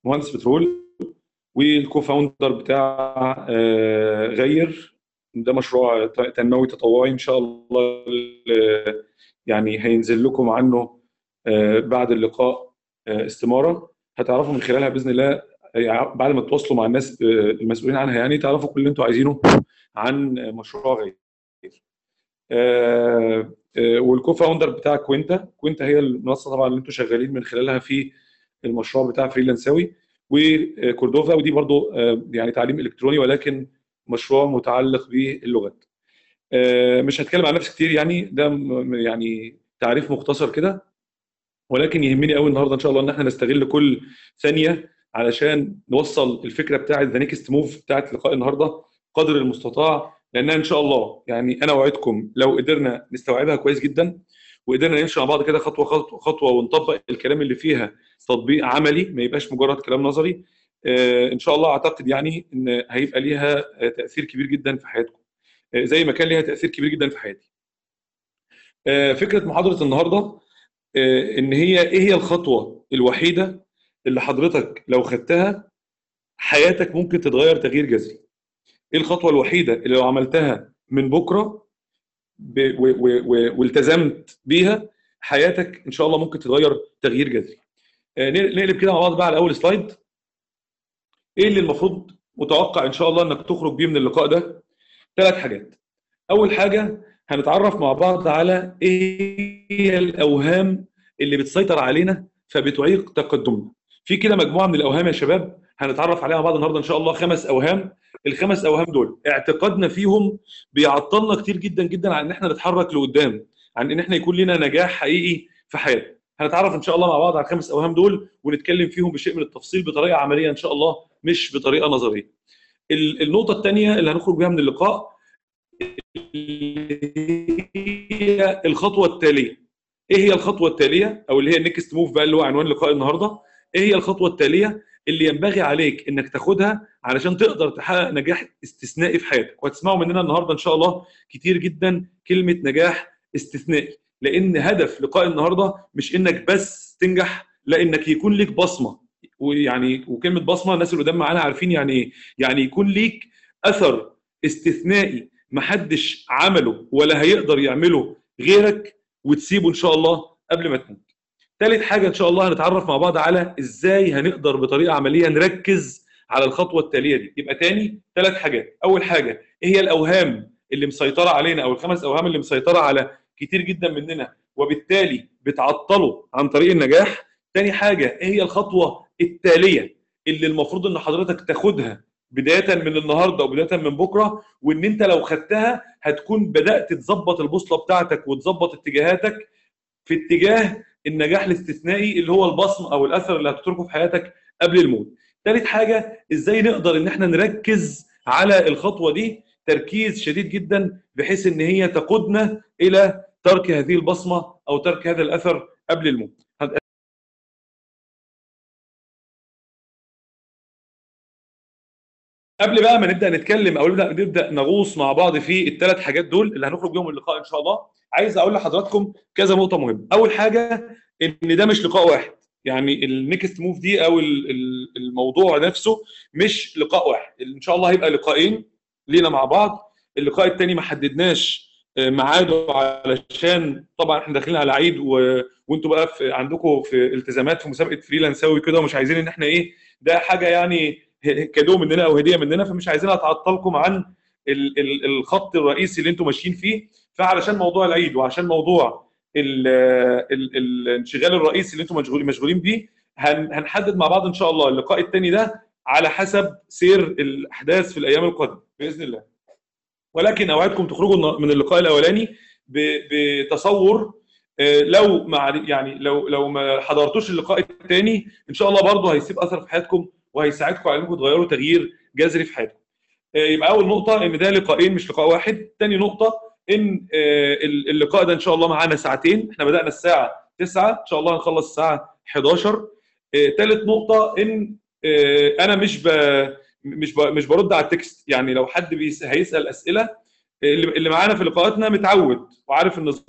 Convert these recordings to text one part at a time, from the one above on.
مهندس بترول والكوفاوندر بتاع آه، غير ده مشروع تنموي تطوعي ان شاء الله ال- يعني هينزل لكم عنه آه، بعد اللقاء آه، استماره هتعرفوا من خلالها باذن الله يعني بعد ما تتواصلوا مع الناس آه، المسؤولين عنها يعني تعرفوا كل اللي انتوا عايزينه عن مشروع غير آه، آه، والكوفاوندر بتاع كوينتا كوينتا هي المنصه طبعا اللي انتوا شغالين من خلالها في المشروع بتاع فريلانساوي وكوردوفا ودي برضو آه، يعني تعليم الكتروني ولكن مشروع متعلق باللغات آه، مش هتكلم عن نفسي كتير يعني ده م- يعني تعريف مختصر كده ولكن يهمني قوي النهارده ان شاء الله ان احنا نستغل كل ثانيه علشان نوصل الفكره بتاعه ذا نيكست موف بتاعه لقاء النهارده قدر المستطاع لانها ان شاء الله يعني انا اوعدكم لو قدرنا نستوعبها كويس جدا وقدرنا نمشي مع بعض كده خطوه خطوه خطوه ونطبق الكلام اللي فيها تطبيق عملي ما يبقاش مجرد كلام نظري آه، ان شاء الله اعتقد يعني ان هيبقى ليها آه، تاثير كبير جدا في حياتكم آه، زي ما كان ليها تاثير كبير جدا في حياتي آه، فكره محاضره النهارده آه، ان هي ايه هي الخطوه الوحيده اللي حضرتك لو خدتها حياتك ممكن تتغير تغيير جذري ايه الخطوه الوحيده اللي لو عملتها من بكره ب... و... و... و... والتزمت بيها حياتك ان شاء الله ممكن تتغير تغيير جذري آه، نقل- نقلب كده مع بعض بقى على اول سلايد ايه اللي المفروض متوقع ان شاء الله انك تخرج بيه من اللقاء ده ثلاث حاجات اول حاجه هنتعرف مع بعض على ايه هي الاوهام اللي بتسيطر علينا فبتعيق تقدمنا في كده مجموعه من الاوهام يا شباب هنتعرف عليها مع بعض النهارده ان شاء الله خمس اوهام الخمس اوهام دول اعتقادنا فيهم بيعطلنا كتير جدا جدا عن ان احنا نتحرك لقدام عن ان احنا يكون لنا نجاح حقيقي في حياتنا هنتعرف ان شاء الله مع بعض على الخمس اوهام دول ونتكلم فيهم بشيء من التفصيل بطريقه عمليه ان شاء الله مش بطريقه نظريه ال- النقطه الثانيه اللي هنخرج بيها من اللقاء هي الخطوه التاليه ايه هي الخطوه التاليه او اللي هي النكست موف بقى اللي هو عنوان لقاء النهارده ايه هي الخطوه التاليه اللي ينبغي عليك انك تاخدها علشان تقدر تحقق نجاح استثنائي في حياتك وهتسمعوا مننا النهارده ان شاء الله كتير جدا كلمه نجاح استثنائي لان هدف لقاء النهارده مش انك بس تنجح لا انك يكون ليك بصمه ويعني وكلمه بصمه الناس اللي قدام معانا عارفين يعني ايه يعني يكون ليك اثر استثنائي محدش عمله ولا هيقدر يعمله غيرك وتسيبه ان شاء الله قبل ما تموت ثالث حاجه ان شاء الله هنتعرف مع بعض على ازاي هنقدر بطريقه عمليه نركز على الخطوه التاليه دي يبقى تاني ثلاث حاجات اول حاجه ايه هي الاوهام اللي مسيطره علينا او الخمس اوهام اللي مسيطره على كتير جدا مننا وبالتالي بتعطله عن طريق النجاح تاني حاجه ايه هي الخطوه التاليه اللي المفروض ان حضرتك تاخدها بدايه من النهارده وبدايه من بكره وان انت لو خدتها هتكون بدات تظبط البوصله بتاعتك وتظبط اتجاهاتك في اتجاه النجاح الاستثنائي اللي هو البصم او الاثر اللي هتتركه في حياتك قبل الموت. ثالث حاجه ازاي نقدر ان احنا نركز على الخطوه دي تركيز شديد جدا بحيث ان هي تقودنا الى ترك هذه البصمه او ترك هذا الاثر قبل الموت. قبل بقى ما نبدا نتكلم او نبدا نبدا نغوص مع بعض في الثلاث حاجات دول اللي هنخرج بيهم من اللقاء ان شاء الله عايز اقول لحضراتكم كذا نقطه مهمه اول حاجه ان ده مش لقاء واحد يعني النكست موف دي او ال- ال- الموضوع نفسه مش لقاء واحد ان شاء الله هيبقى لقاءين لينا مع بعض اللقاء الثاني ما حددناش آه، ميعاده علشان طبعا احنا داخلين على عيد و... وانتوا بقى في عندكم في التزامات في مسابقه فريلانساوي كده ومش عايزين ان احنا ايه ده حاجه يعني كادو مننا او هديه مننا فمش عايزينها تعطلكم عن ال- ال- الخط الرئيسي اللي انتم ماشيين فيه فعلشان موضوع العيد وعشان موضوع ال- ال- ال- الانشغال الرئيسي اللي انتم مشغولين مشغولين بيه هن- هنحدد مع بعض ان شاء الله اللقاء الثاني ده على حسب سير الاحداث في الايام القادمه باذن الله ولكن اوعدكم تخرجوا النا- من اللقاء الاولاني ب- بتصور آه، لو مع يعني لو لو ما حضرتوش اللقاء الثاني ان شاء الله برضه هيسيب اثر في حياتكم وهيساعدكم على انكم تغيروا تغيير جذري في حياتكم. آه، يبقى اول نقطه ان ده لقاءين مش لقاء واحد، ثاني نقطه ان آه، ال- اللقاء ده ان شاء الله معانا ساعتين، احنا بدانا الساعه 9 ان شاء الله هنخلص الساعه 11. ثالث نقطه ان آه، انا مش ب مش ب مش برد على التكست، يعني لو حد بيس- هيسال اسئله آه، اللي اللي معانا في لقاءاتنا متعود وعارف النظام.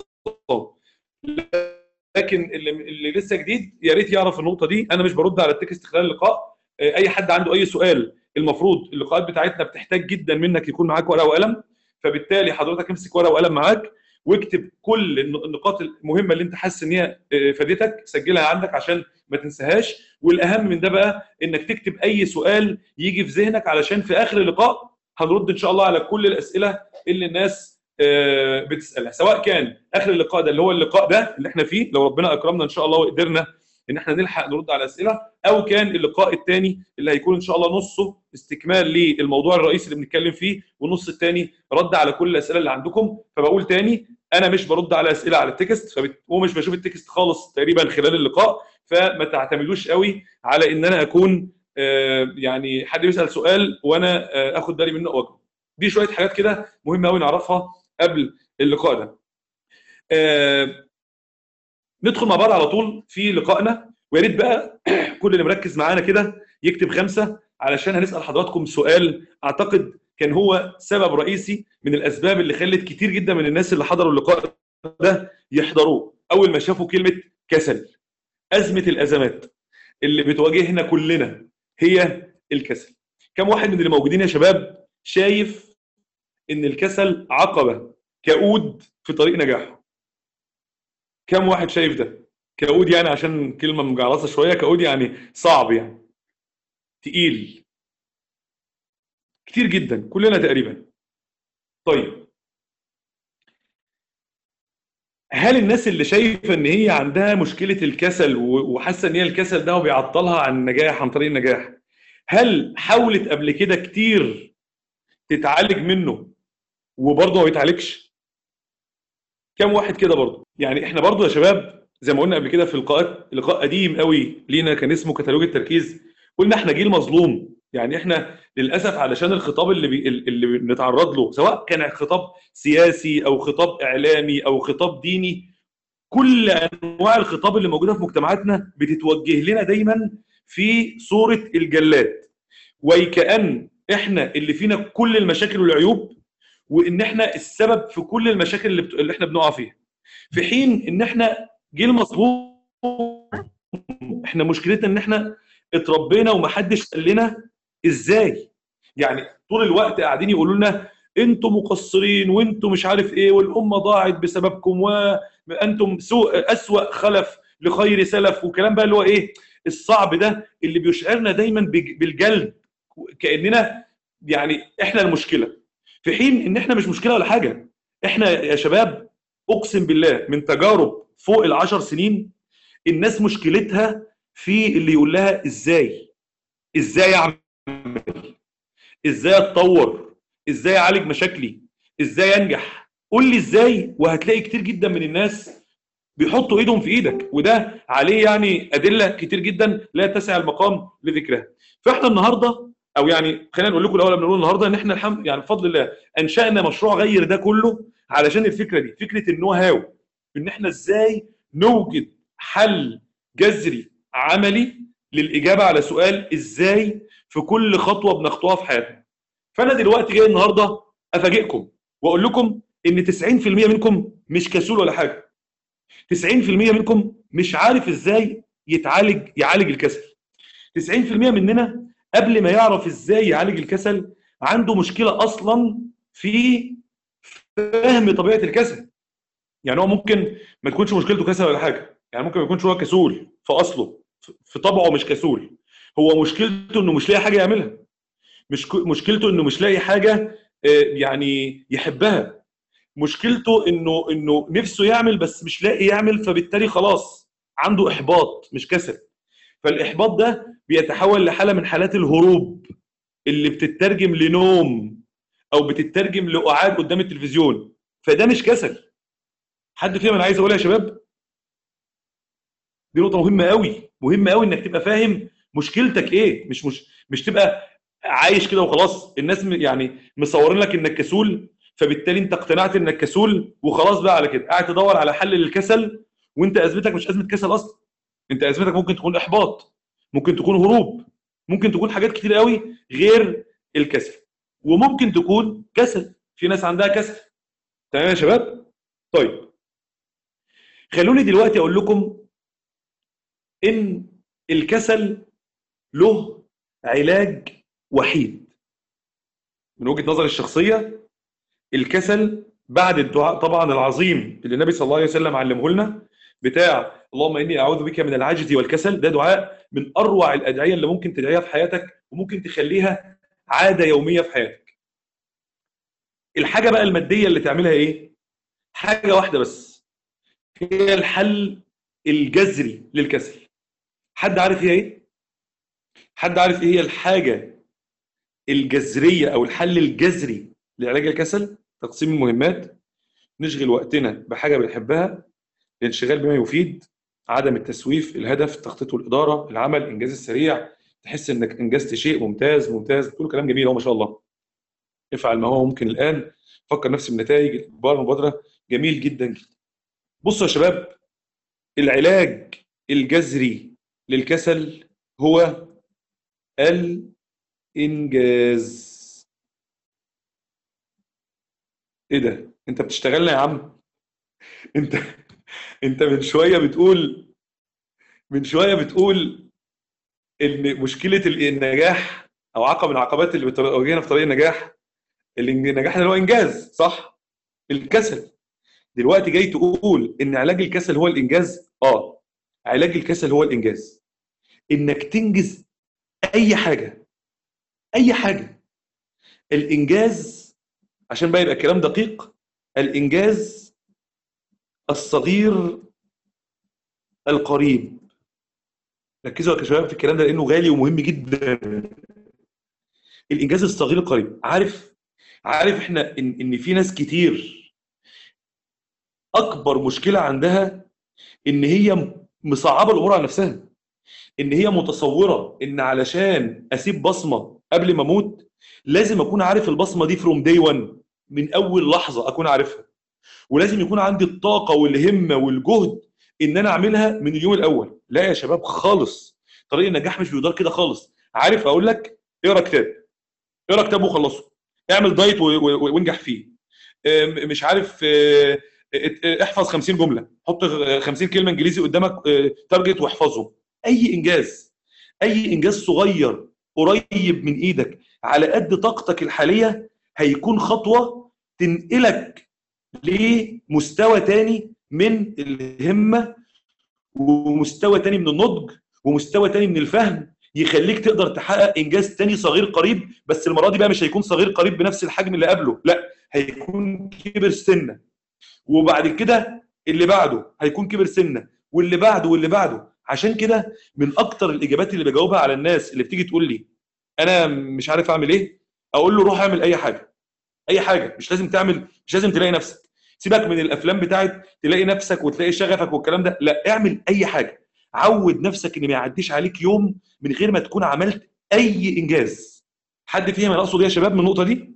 لكن اللي اللي لسه جديد يا ريت يعرف النقطه دي انا مش برد على التكست خلال اللقاء آه، اي حد عنده اي سؤال المفروض اللقاءات بتاعتنا بتحتاج جدا منك يكون معاك ورقه وقلم فبالتالي حضرتك امسك ورقه وقلم معاك واكتب كل الن- النقاط المهمه اللي انت حاسس ان هي آه، فادتك سجلها عندك عشان ما تنساهاش والاهم من ده بقى انك تكتب اي سؤال يجي في ذهنك علشان في اخر اللقاء هنرد ان شاء الله على كل الاسئله اللي الناس آه، بتسالها سواء كان اخر اللقاء ده اللي هو اللقاء ده اللي احنا فيه لو ربنا اكرمنا ان شاء الله وقدرنا ان احنا نلحق نرد على اسئله او كان اللقاء الثاني اللي هيكون ان شاء الله نصه استكمال للموضوع الرئيسي اللي بنتكلم فيه والنص الثاني رد على كل الاسئله اللي عندكم فبقول تاني انا مش برد على اسئله على التكست فبت... ومش بشوف التكست خالص تقريبا خلال اللقاء فما تعتمدوش قوي على ان انا اكون آه، يعني حد بيسال سؤال وانا آه، اخد بالي منه واجاوب دي شويه حاجات كده مهمه قوي نعرفها قبل اللقاء ده آه، ندخل مع بعض على طول في لقائنا ويا ريت بقى كل اللي مركز معانا كده يكتب خمسه علشان هنسال حضراتكم سؤال اعتقد كان هو سبب رئيسي من الاسباب اللي خلت كتير جدا من الناس اللي حضروا اللقاء ده يحضروه اول ما شافوا كلمه كسل ازمه الازمات اللي بتواجهنا كلنا هي الكسل كم واحد من اللي موجودين يا شباب شايف ان الكسل عقبه كؤود في طريق نجاحه كم واحد شايف ده كؤود يعني عشان كلمه مجعلصه شويه كؤود يعني صعب يعني تقيل كتير جدا كلنا تقريبا طيب هل الناس اللي شايفه ان هي عندها مشكله الكسل و- وحاسه ان هي الكسل ده وبيعطلها عن النجاح عن طريق النجاح هل حاولت قبل كده كتير تتعالج منه وبرضه ما بيتعالجش كم واحد كده برضه يعني احنا برضه يا شباب زي ما قلنا قبل كده في لقاءات لقاء قديم قوي لينا كان اسمه كتالوج التركيز قلنا احنا جيل مظلوم يعني احنا للاسف علشان الخطاب اللي بي اللي بنتعرض له سواء كان خطاب سياسي او خطاب اعلامي او خطاب ديني كل انواع الخطاب اللي موجوده في مجتمعاتنا بتتوجه لنا دايما في صوره الجلاد وكأن احنا اللي فينا كل المشاكل والعيوب وان احنا السبب في كل المشاكل اللي, بت... اللي احنا بنقع فيها في حين ان احنا جيل مظلوم احنا مشكلتنا ان احنا اتربينا ومحدش قال لنا ازاي يعني طول الوقت قاعدين يقولوا لنا انتوا مقصرين وانتوا مش عارف ايه والامه ضاعت بسببكم وانتم سوء اسوا خلف لخير سلف وكلام بقى اللي هو ايه الصعب ده اللي بيشعرنا دايما بج- بالجلد كاننا يعني احنا المشكله في حين ان احنا مش مشكله ولا حاجه احنا يا شباب اقسم بالله من تجارب فوق العشر سنين الناس مشكلتها في اللي يقول لها ازاي ازاي اعمل ازاي اتطور ازاي اعالج مشاكلي ازاي انجح قول لي ازاي وهتلاقي كتير جدا من الناس بيحطوا ايدهم في ايدك وده عليه يعني ادله كتير جدا لا تسع المقام لذكرها فاحنا النهارده او يعني خلينا نقول لكم الاول قبل ما نقول النهارده ان احنا الحمد يعني بفضل الله انشانا مشروع غير ده كله علشان الفكره دي فكره النو هاو ان احنا ازاي نوجد حل جذري عملي للاجابه على سؤال ازاي في كل خطوه بنخطوها في حياتنا فانا دلوقتي جاي النهارده افاجئكم واقول لكم ان 90% منكم مش كسول ولا حاجه 90% منكم مش عارف ازاي يتعالج يعالج الكسل 90% مننا قبل ما يعرف ازاي يعالج الكسل عنده مشكله اصلا في فهم طبيعه الكسل يعني هو ممكن ما تكونش مشكلته كسل ولا حاجه يعني ممكن ما يكونش هو كسول في اصله في طبعه مش كسول هو مشكلته انه مش لاقي حاجه يعملها مش ك- مشكلته انه مش لاقي حاجه آه، يعني يحبها مشكلته انه انه نفسه يعمل بس مش لاقي يعمل فبالتالي خلاص عنده احباط مش كسل فالاحباط ده بيتحول لحاله من حالات الهروب اللي بتترجم لنوم او بتترجم لقعاد قدام التلفزيون فده مش كسل حد فيهم انا عايز اقولها يا شباب دي نقطه مهمه قوي مهمه قوي انك تبقى فاهم مشكلتك ايه مش مش مش تبقى عايش كده وخلاص الناس م- يعني مصورين لك انك كسول فبالتالي انت اقتنعت انك كسول وخلاص بقى على كده قاعد تدور على حل للكسل وانت ازمتك مش ازمه كسل اصلا انت ازمتك ممكن تكون احباط ممكن تكون هروب ممكن تكون حاجات كتير قوي غير الكسل وممكن تكون كسل في ناس عندها كسل تمام يا شباب طيب خلوني دلوقتي اقول لكم ان الكسل له علاج وحيد من وجهه نظري الشخصيه الكسل بعد الدعاء طبعا العظيم اللي النبي صلى الله عليه وسلم علمه لنا بتاع اللهم اني اعوذ بك من العجز والكسل ده دعاء من اروع الادعيه اللي ممكن تدعيها في حياتك وممكن تخليها عاده يوميه في حياتك. الحاجه بقى الماديه اللي تعملها ايه؟ حاجه واحده بس هي الحل الجذري للكسل. حد عارف هي ايه؟ حد عارف ايه هي الحاجه الجذريه او الحل الجذري لعلاج الكسل؟ تقسيم المهمات نشغل وقتنا بحاجه بنحبها الانشغال بما يفيد عدم التسويف الهدف التخطيط والاداره العمل الانجاز السريع تحس انك انجزت شيء ممتاز ممتاز كله كلام جميل اهو ما شاء الله افعل ما هو ممكن الان فكر نفسي بالنتائج الاخبار المبادره جميل جدا جدا بصوا يا شباب العلاج الجذري للكسل هو الانجاز ايه ده انت بتشتغلنا يا عم انت انت من شويه بتقول من شويه بتقول ان مشكله النجاح او عقبه من العقبات اللي بتواجهنا في طريق النجاح النجاح اللي هو انجاز صح الكسل دلوقتي جاي تقول ان علاج الكسل هو الانجاز اه علاج الكسل هو الانجاز انك تنجز اي حاجه اي حاجه الانجاز عشان بقى يبقى الكلام دقيق الانجاز الصغير القريب ركزوا يا شباب في الكلام ده لانه غالي ومهم جدا الانجاز الصغير القريب عارف عارف احنا ان ان في ناس كتير اكبر مشكله عندها ان هي مصعبه الامور على نفسها ان هي متصوره ان علشان اسيب بصمه قبل ما اموت لازم اكون عارف البصمه دي فروم داي 1 من اول لحظه اكون عارفها ولازم يكون عندي الطاقه والهمه والجهد ان انا اعملها من اليوم الاول لا يا شباب خالص طريق النجاح مش بيدار كده خالص عارف اقول لك اقرا كتاب اقرا كتاب وخلصه اعمل دايت وانجح فيه مش عارف احفظ 50 جمله حط 50 كلمه انجليزي قدامك تارجت واحفظهم اي انجاز اي انجاز صغير قريب من ايدك على قد طاقتك الحاليه هيكون خطوه تنقلك لمستوى تاني من الهمه ومستوى تاني من النضج ومستوى تاني من الفهم يخليك تقدر تحقق انجاز تاني صغير قريب بس المره دي بقى مش هيكون صغير قريب بنفس الحجم اللي قبله لا هيكون كبر سنه وبعد كده اللي بعده هيكون كبر سنه واللي بعده واللي بعده عشان كده من اكتر الاجابات اللي بجاوبها على الناس اللي بتيجي تقول لي انا مش عارف اعمل ايه اقول له روح اعمل اي حاجه اي حاجه مش لازم تعمل مش لازم تلاقي نفسك سيبك من الافلام بتاعت تلاقي نفسك وتلاقي شغفك والكلام ده لا اعمل اي حاجه عود نفسك ان ما يعديش عليك يوم من غير ما تكون عملت اي انجاز حد فهم انا اقصد ايه يا شباب من النقطه دي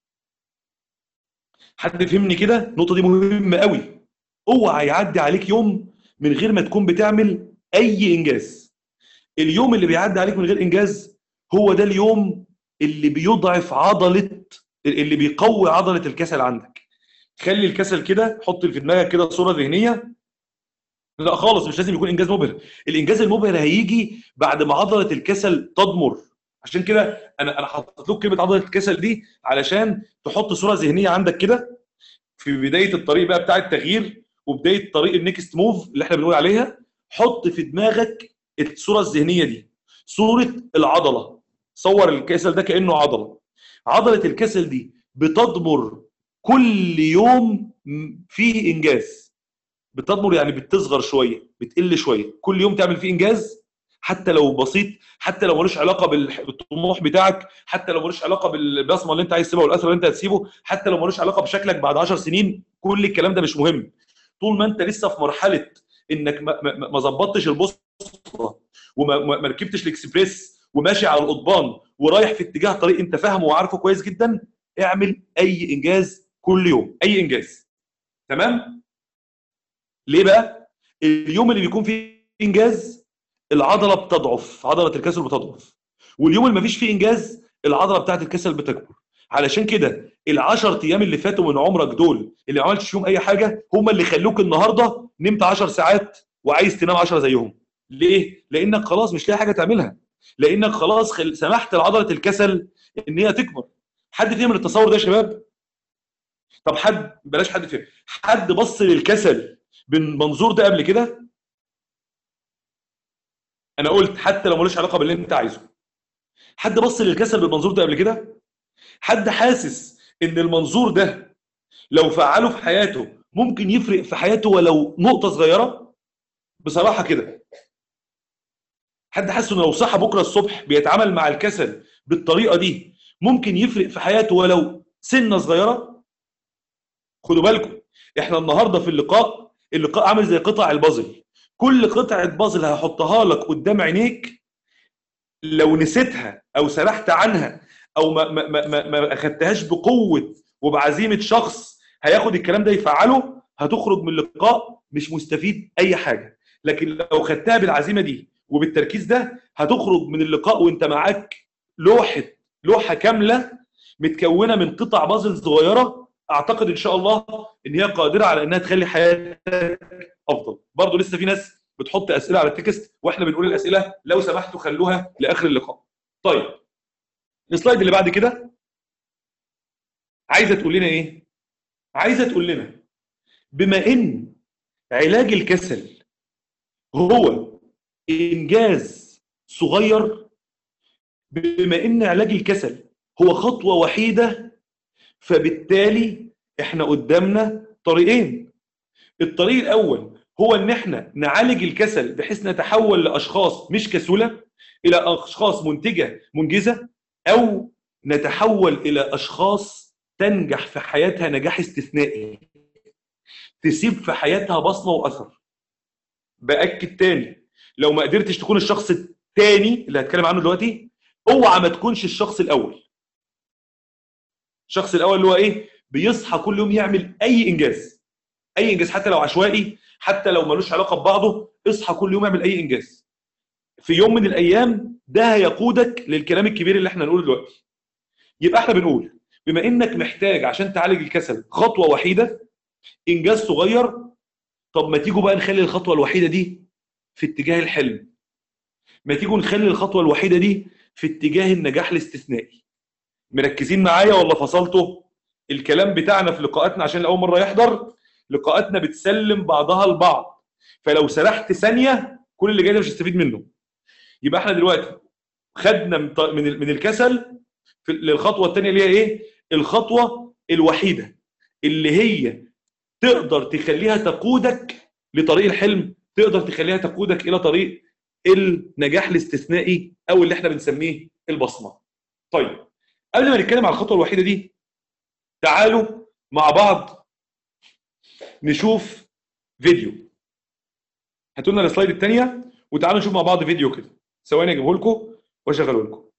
حد فهمني كده النقطه دي مهمه قوي اوعى يعدي عليك يوم من غير ما تكون بتعمل اي انجاز اليوم اللي بيعدي عليك من غير انجاز هو ده اليوم اللي بيضعف عضله اللي بيقوي عضله الكسل عندك خلي الكسل كده حط في دماغك كده صوره ذهنيه لا خالص مش لازم يكون انجاز مبهر الانجاز المبهر هيجي بعد ما عضله الكسل تضمر عشان كده انا انا حطيت لك كلمه عضله الكسل دي علشان تحط صوره ذهنيه عندك كده في بدايه الطريق بقى بتاع التغيير وبدايه طريق النكست موف اللي احنا بنقول عليها حط في دماغك الصوره الذهنيه دي صوره العضله صور الكسل ده كانه عضله عضله الكسل دي بتضمر كل يوم فيه انجاز بتضمر يعني بتصغر شويه بتقل شويه كل يوم تعمل فيه انجاز حتى لو بسيط حتى لو ملوش علاقه بالطموح بتاعك حتى لو ملوش علاقه بالبصمه اللي انت عايز تسيبها والاثر اللي انت هتسيبه حتى لو ملوش علاقه بشكلك بعد 10 سنين كل الكلام ده مش مهم طول ما انت لسه في مرحله انك ما ظبطتش البوصله وما ركبتش الاكسبريس وماشي على القضبان ورايح في اتجاه طريق انت فاهمه وعارفه كويس جدا اعمل اي انجاز كل يوم اي انجاز تمام ليه بقى اليوم اللي بيكون فيه انجاز العضله بتضعف عضله الكسل بتضعف واليوم اللي مفيش فيه انجاز العضله بتاعت الكسل بتكبر علشان كده ال10 ايام اللي فاتوا من عمرك دول اللي ما عملتش فيهم اي حاجه هم اللي خلوك النهارده نمت 10 ساعات وعايز تنام 10 زيهم ليه لانك خلاص مش لاقي حاجه تعملها لانك خلاص خل... سمحت لعضله الكسل ان هي تكبر حد فيهم التصور ده يا شباب طب حد بلاش حد فيهم حد بص للكسل بالمنظور ده قبل كده انا قلت حتى لو ملوش علاقه باللي انت عايزه حد بص للكسل بالمنظور ده قبل كده حد حاسس ان المنظور ده لو فعله في حياته ممكن يفرق في حياته ولو نقطه صغيره بصراحه كده حد حاسس انه لو صحى بكره الصبح بيتعامل مع الكسل بالطريقه دي ممكن يفرق في حياته ولو سنه صغيره خدوا بالكم احنا النهارده في اللقاء اللقاء عامل زي قطع البازل كل قطعه بازل هحطها لك قدام عينيك لو نسيتها او سرحت عنها او ما ما ما, ما, ما اخدتهاش بقوه وبعزيمه شخص هياخد الكلام ده يفعله هتخرج من اللقاء مش مستفيد اي حاجه لكن لو خدتها بالعزيمه دي وبالتركيز ده هتخرج من اللقاء وانت معاك لوحه لوحه كامله متكونه من قطع بازل صغيره اعتقد ان شاء الله ان هي قادره على انها تخلي حياتك افضل برضه لسه في ناس بتحط اسئله على التكست واحنا بنقول الاسئله لو سمحتوا خلوها لاخر اللقاء طيب السلايد اللي بعد كده عايزه تقول لنا ايه عايزه تقول لنا بما ان علاج الكسل هو انجاز صغير بما ان علاج الكسل هو خطوه وحيده فبالتالي احنا قدامنا طريقين الطريق الاول هو ان احنا نعالج الكسل بحيث نتحول لاشخاص مش كسوله الى اشخاص منتجه منجزه او نتحول الى اشخاص تنجح في حياتها نجاح استثنائي تسيب في حياتها بصمه واثر باكد تاني لو ما قدرتش تكون الشخص الثاني اللي هتكلم عنه دلوقتي اوعى ما تكونش الشخص الاول الشخص الاول اللي هو ايه بيصحى كل يوم يعمل اي انجاز اي انجاز حتى لو عشوائي حتى لو ملوش علاقه ببعضه اصحى كل يوم اعمل اي انجاز في يوم من الايام ده هيقودك للكلام الكبير اللي احنا هنقوله دلوقتي يبقى احنا بنقول بما انك محتاج عشان تعالج الكسل خطوه وحيده انجاز صغير طب ما تيجوا بقى نخلي الخطوه الوحيده دي في اتجاه الحلم ما تيجوا نخلي الخطوه الوحيده دي في اتجاه النجاح الاستثنائي مركزين معايا ولا فصلتوا الكلام بتاعنا في لقاءاتنا عشان لاول مره يحضر لقاءاتنا بتسلم بعضها البعض فلو سرحت ثانيه كل اللي جاي ده مش هتستفيد منه يبقى احنا دلوقتي خدنا من من الكسل للخطوه الثانيه اللي هي ايه الخطوه الوحيده اللي هي تقدر تخليها تقودك لطريق الحلم تقدر تخليها تقودك الى طريق النجاح الاستثنائي او اللي احنا بنسميه البصمه طيب قبل ما نتكلم على الخطوه الوحيده دي تعالوا مع بعض نشوف فيديو هاتوا لنا السلايد الثانيه وتعالوا نشوف مع بعض فيديو كده ثواني اجيبه لكم واشغله لكم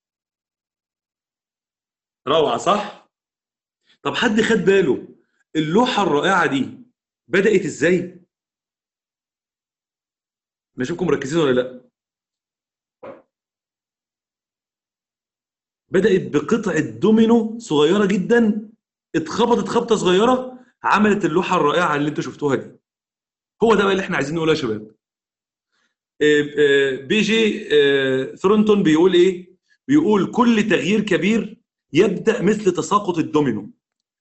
روعه صح طب حد خد باله اللوحه الرائعه دي بدات ازاي نشوفكم مركزين ولا لا بدات بقطعه دومينو صغيره جدا اتخبطت خبطه صغيره عملت اللوحه الرائعه اللي انتوا شفتوها دي هو ده بقى اللي احنا عايزين نقوله يا شباب بي جي ثرونتون بيقول ايه بيقول كل تغيير كبير يبدا مثل تساقط الدومينو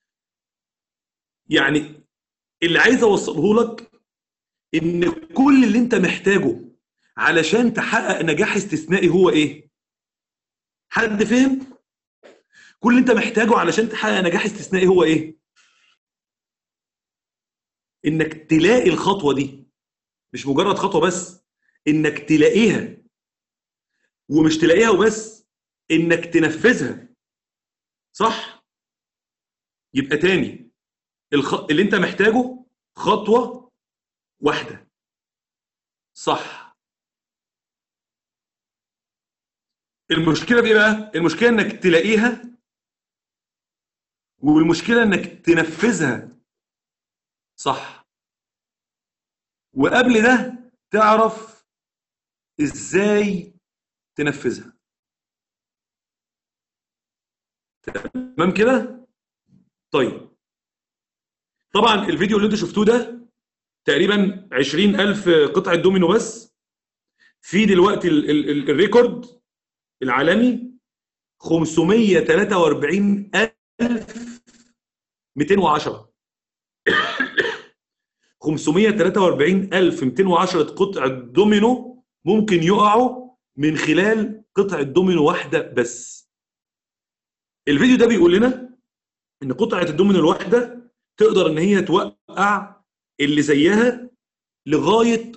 يعني اللي عايز اوصله لك ان كل اللي انت محتاجه علشان تحقق نجاح استثنائي هو ايه حد فهم كل اللي انت محتاجه علشان تحقق نجاح استثنائي هو ايه انك تلاقي الخطوه دي مش مجرد خطوه بس انك تلاقيها ومش تلاقيها وبس انك تنفذها صح يبقى تاني الخ... اللي انت محتاجه خطوه واحده صح المشكله في ايه بقى المشكله انك تلاقيها والمشكله انك تنفذها صح وقبل ده تعرف ازاي تنفذها تمام كده طيب طبعا الفيديو اللي انتوا شفتوه ده تقريبا 20000 قطعه دومينو بس في دلوقتي ال ال ال الريكورد العالمي 543210 543210 قطعة دومينو ممكن يقعوا من خلال قطعة دومينو واحدة بس الفيديو ده بيقول لنا ان قطعة الدومينو الواحدة تقدر ان هي توقع اللي زيها لغاية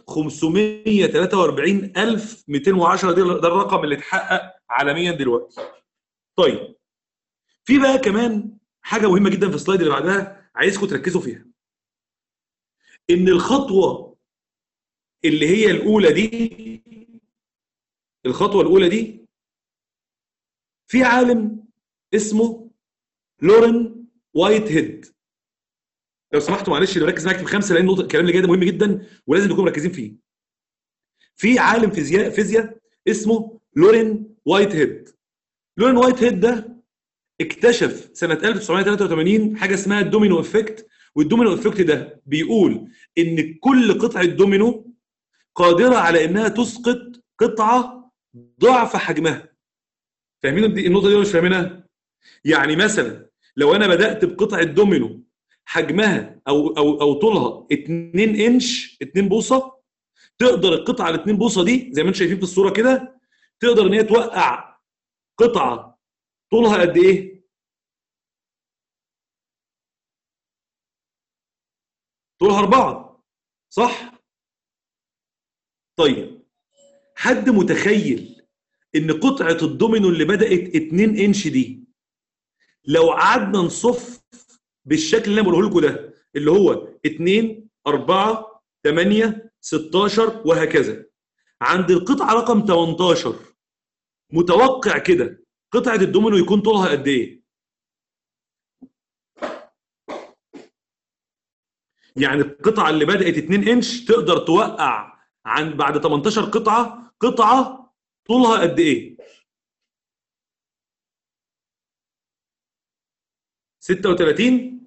543210 دي ده الرقم اللي اتحقق عالميا دلوقتي طيب في بقى كمان حاجة مهمة جدا في السلايد اللي بعدها عايزكم تركزوا فيها ان الخطوه اللي هي الاولى دي الخطوه الاولى دي في عالم اسمه لورين وايت هيد لو سمحتوا معلش اللي مركز معاك في خمسه لان النقطه الكلام اللي جاي ده مهم جدا ولازم نكون مركزين فيه في عالم فيزياء فيزياء اسمه لورين وايت هيد لورين وايت هيد ده اكتشف سنه 1983 حاجه اسمها الدومينو افكت والدومينو افكت ده بيقول ان كل قطعه دومينو قادره على انها تسقط قطعه ضعف حجمها فاهمين دي النقطه دي ولا مش فاهمينها يعني مثلا لو انا بدات بقطعه دومينو حجمها او او او طولها 2 انش 2 بوصه تقدر القطعه ال 2 بوصه دي زي ما انتم شايفين في الصوره كده تقدر ان هي توقع قطعه طولها قد ايه طولها أربعة صح؟ طيب حد متخيل إن قطعة الدومينو اللي بدأت 2 إنش دي لو قعدنا نصف بالشكل اللي أنا بقوله لكم ده اللي هو 2 4 8 16 وهكذا عند القطعة رقم 18 متوقع كده قطعة الدومينو يكون طولها قد إيه؟ يعني القطعه اللي بدات 2 انش تقدر توقع عن بعد 18 قطعه قطعه طولها قد ايه 36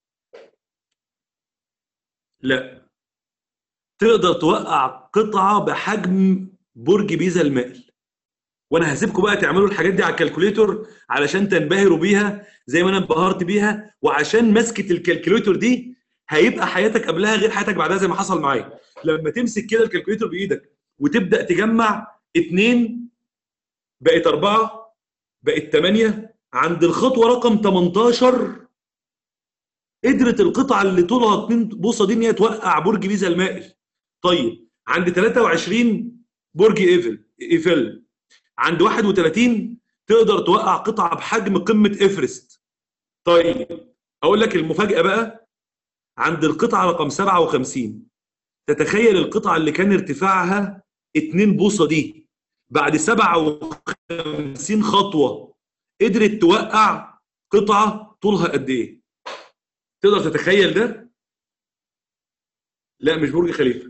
لا تقدر توقع قطعه بحجم برج بيزا المائل وانا هسيبكم بقى تعملوا الحاجات دي على الكالكوليتور علشان تنبهروا بيها زي ما انا انبهرت بيها وعشان مسكه الكالكوليتور دي هيبقى حياتك قبلها غير حياتك بعدها زي ما حصل معايا لما تمسك كده الكالكوليتر بايدك وتبدا تجمع اتنين بقت اربعه بقت ثمانيه عند الخطوه رقم 18 قدرت القطعه اللي طولها 2 بوصه دي ان هي توقع برج بيزا المائل طيب عند 23 برج ايفل ايفل عند 31 تقدر توقع قطعه بحجم قمه ايفرست طيب اقول لك المفاجاه بقى عند القطعة رقم 57 تتخيل القطعة اللي كان ارتفاعها 2 بوصة دي بعد 57 خطوة قدرت توقع قطعة طولها قد ايه؟ تقدر تتخيل ده؟ لا مش برج خليفة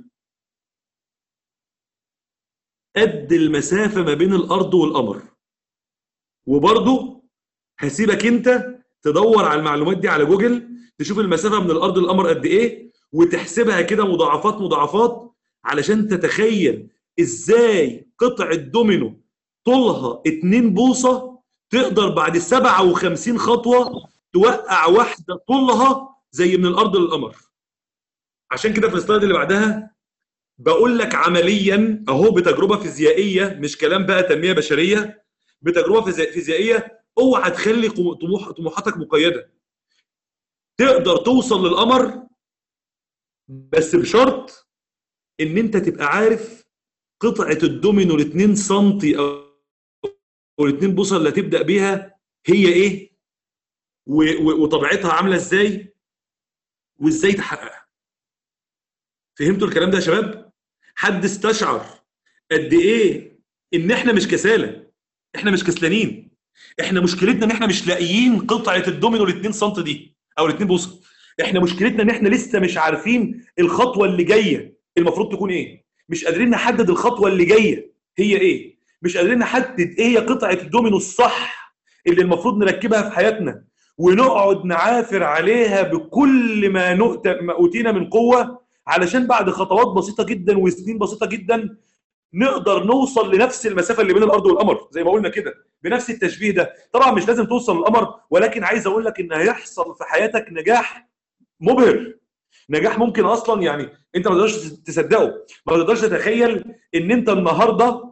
قد المسافة ما بين الأرض والقمر وبرضه هسيبك أنت تدور على المعلومات دي على جوجل تشوف المسافه من الارض للقمر قد ايه وتحسبها كده مضاعفات مضاعفات علشان تتخيل ازاي قطعه دومينو طولها 2 بوصه تقدر بعد 57 خطوه توقع واحده طولها زي من الارض للقمر عشان كده في السلايد اللي بعدها بقول لك عمليا اهو بتجربه فيزيائيه مش كلام بقى تنميه بشريه بتجربه فيزيائيه اوعى تخلي طموح طموحاتك مقيده تقدر توصل للقمر بس بشرط ان انت تبقى عارف قطعه الدومينو ال 2 سم او ال 2 بوصه اللي هتبدا بيها هي ايه وطبيعتها عامله ازاي وازاي تحققها فهمتوا الكلام ده يا شباب حد استشعر قد ايه ان احنا مش كسالى احنا مش كسلانين احنا مشكلتنا ان احنا مش لاقيين قطعه الدومينو ال 2 سم دي او ال 2 بوصه احنا مشكلتنا ان احنا لسه مش عارفين الخطوه اللي جايه المفروض تكون ايه مش قادرين نحدد الخطوه اللي جايه هي ايه مش قادرين نحدد ايه هي قطعه الدومينو الصح اللي المفروض نركبها في حياتنا ونقعد نعافر عليها بكل ما نؤت ما اوتينا من قوه علشان بعد خطوات بسيطه جدا وسنين بسيطه جدا نقدر نوصل لنفس المسافه اللي بين الارض والقمر زي ما قلنا كده بنفس التشبيه ده طبعا مش لازم توصل للقمر ولكن عايز اقول لك ان هيحصل في حياتك نجاح مبهر نجاح ممكن اصلا يعني انت ما تقدرش تصدقه ما تقدرش تتخيل ان انت النهارده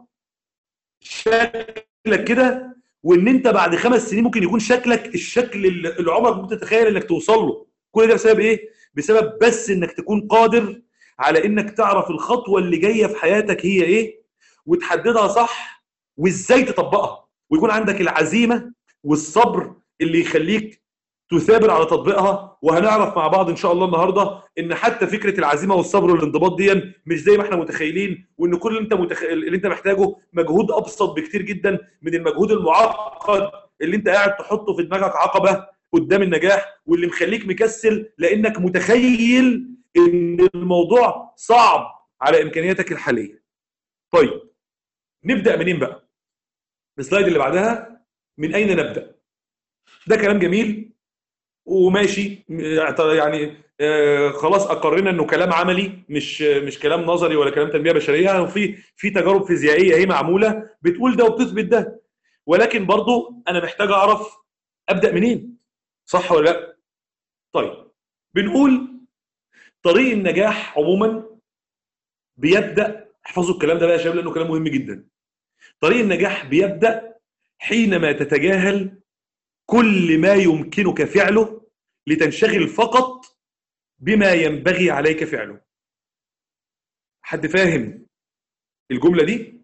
شكلك كده وان انت بعد خمس سنين ممكن يكون شكلك الشكل اللي عمرك ممكن تتخيل انك توصل له كل ده بسبب ايه بسبب بس انك تكون قادر على انك تعرف الخطوه اللي جايه في حياتك هي ايه وتحددها صح وازاي تطبقها ويكون عندك العزيمه والصبر اللي يخليك تثابر على تطبيقها وهنعرف مع بعض ان شاء الله النهارده ان حتى فكره العزيمه والصبر والانضباط دي مش زي ما احنا متخيلين وان كل اللي انت متخ... اللي انت محتاجه مجهود ابسط بكتير جدا من المجهود المعقد اللي انت قاعد تحطه في دماغك عقبه قدام النجاح واللي مخليك مكسل لانك متخيل ان الموضوع صعب على امكانياتك الحاليه. طيب نبدا منين بقى؟ السلايد اللي بعدها من اين نبدا؟ ده كلام جميل وماشي يعني آه خلاص اقرينا انه كلام عملي مش مش كلام نظري ولا كلام تنميه بشريه وفي في تجارب فيزيائيه اهي معموله بتقول ده وبتثبت ده ولكن برضو انا محتاج اعرف ابدا منين صح ولا لا طيب بنقول طريق النجاح عموما بيبدا احفظوا الكلام ده بقى يا شباب لانه كلام مهم جدا طريق النجاح بيبدا حينما تتجاهل كل ما يمكنك فعله لتنشغل فقط بما ينبغي عليك فعله حد فاهم الجمله دي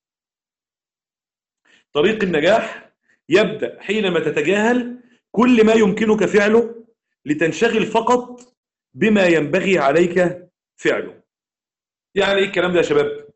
طريق النجاح يبدا حينما تتجاهل كل ما يمكنك فعله لتنشغل فقط بما ينبغي عليك فعله يعني ايه الكلام ده يا شباب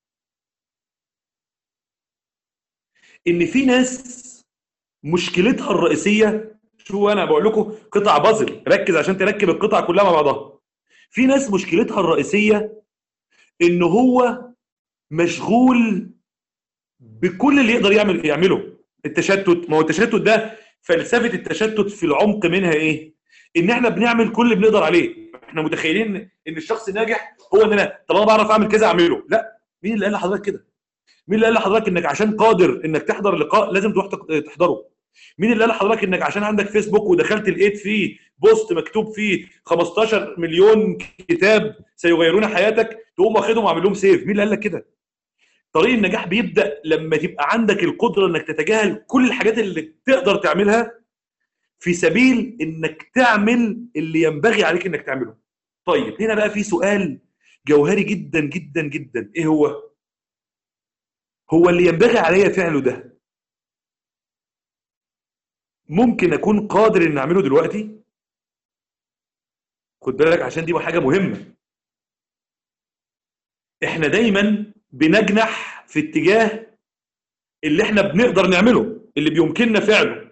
ان في ناس مشكلتها الرئيسيه شو انا بقول لكم قطع بازل ركز عشان تركب القطع كلها مع بعضها في ناس مشكلتها الرئيسيه ان هو مشغول بكل اللي يقدر يعمل يعمله التشتت ما هو التشتت ده فلسفه التشتت في العمق منها ايه ان احنا بنعمل كل اللي بنقدر عليه احنا متخيلين ان الشخص الناجح هو ان انا طالما بعرف اعمل كذا اعمله لا مين اللي قال لحضرتك كده مين اللي قال لحضرتك انك عشان قادر انك تحضر لقاء لازم تروح تحضره مين اللي قال لحضرتك انك عشان عندك فيسبوك ودخلت لقيت فيه بوست مكتوب فيه 15 مليون كتاب سيغيرون حياتك تقوم واخدهم وعامل لهم سيف مين اللي قال لك كده طريق النجاح بيبدا لما تبقى عندك القدره انك تتجاهل كل الحاجات اللي تقدر تعملها في سبيل انك تعمل اللي ينبغي عليك انك تعمله طيب هنا بقى في سؤال جوهري جدا جدا جدا ايه هو هو اللي ينبغي عليا فعله ده ممكن اكون قادر ان اعمله دلوقتي خد بالك عشان دي حاجه مهمه احنا دايما بنجنح في اتجاه اللي احنا بنقدر نعمله اللي بيمكننا فعله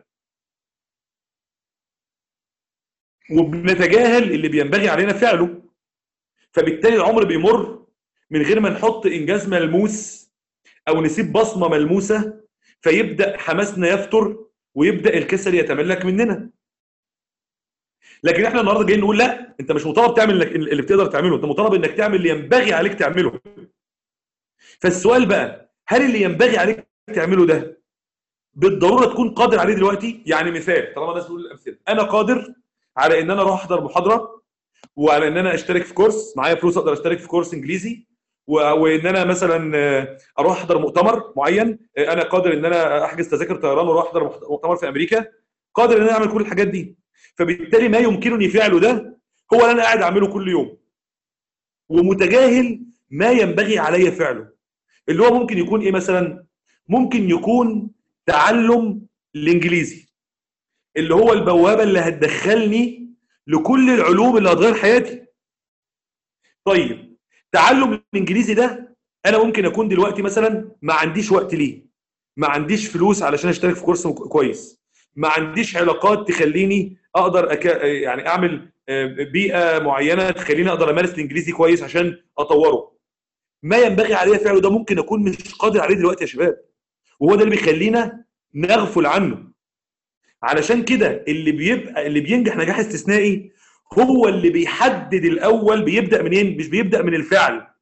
وبنتجاهل اللي بينبغي علينا فعله فبالتالي العمر بيمر من غير ما نحط انجاز ملموس او نسيب بصمه ملموسه فيبدا حماسنا يفتر ويبدا الكسل يتملك مننا لكن احنا النهارده جايين نقول لا انت مش مطالب تعمل اللي بتقدر تعمله انت مطالب انك تعمل اللي ينبغي عليك تعمله فالسؤال بقى هل اللي ينبغي عليك تعمله ده بالضروره تكون قادر عليه دلوقتي يعني مثال طالما الناس بتقول الامثله انا قادر على ان انا اروح احضر محاضره وعلى ان انا اشترك في كورس معايا فلوس اقدر اشترك في كورس انجليزي وان انا مثلا اروح احضر مؤتمر معين انا قادر ان انا احجز تذاكر طيران واروح احضر مؤتمر في امريكا قادر ان انا اعمل كل الحاجات دي فبالتالي ما يمكنني فعله ده هو اللي انا قاعد اعمله كل يوم ومتجاهل ما ينبغي علي فعله اللي هو ممكن يكون ايه مثلا ممكن يكون تعلم الانجليزي اللي هو البوابه اللي هتدخلني لكل العلوم اللي هتغير حياتي طيب تعلم الانجليزي ده انا ممكن اكون دلوقتي مثلا ما عنديش وقت ليه ما عنديش فلوس علشان اشترك في كورس كويس ما عنديش علاقات تخليني اقدر أك... يعني اعمل بيئه معينه تخليني اقدر امارس الانجليزي كويس عشان اطوره ما ينبغي علي فعله ده ممكن اكون مش قادر عليه دلوقتي يا شباب وهو ده اللي بيخلينا نغفل عنه علشان كده اللي بيبقى اللي بينجح نجاح استثنائي هو اللي بيحدد الاول بيبدا منين مش بيبدا من الفعل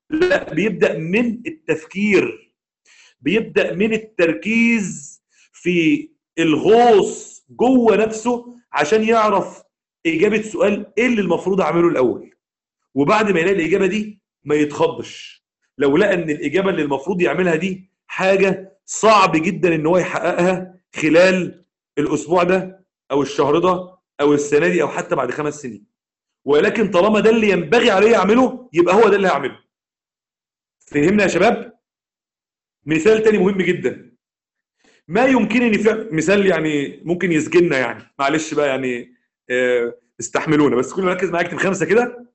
لا بيبدا من التفكير بيبدا من التركيز في الغوص جوه نفسه عشان يعرف اجابه سؤال ايه اللي المفروض اعمله الاول وبعد ما يلاقي الاجابه دي ما يتخضش لو لقى ان الاجابه اللي المفروض يعملها دي حاجه صعب جدا ان هو يحققها خلال الاسبوع ده او الشهر ده او السنه دي او حتى بعد خمس سنين ولكن طالما ده اللي ينبغي عليه يعمله يبقى هو ده اللي هيعمله فهمنا يا شباب مثال تاني مهم جدا ما يمكنني فعل مثال يعني ممكن يسجننا يعني معلش بقى يعني آه، استحملونا بس كل مركز معايا اكتب خمسه كده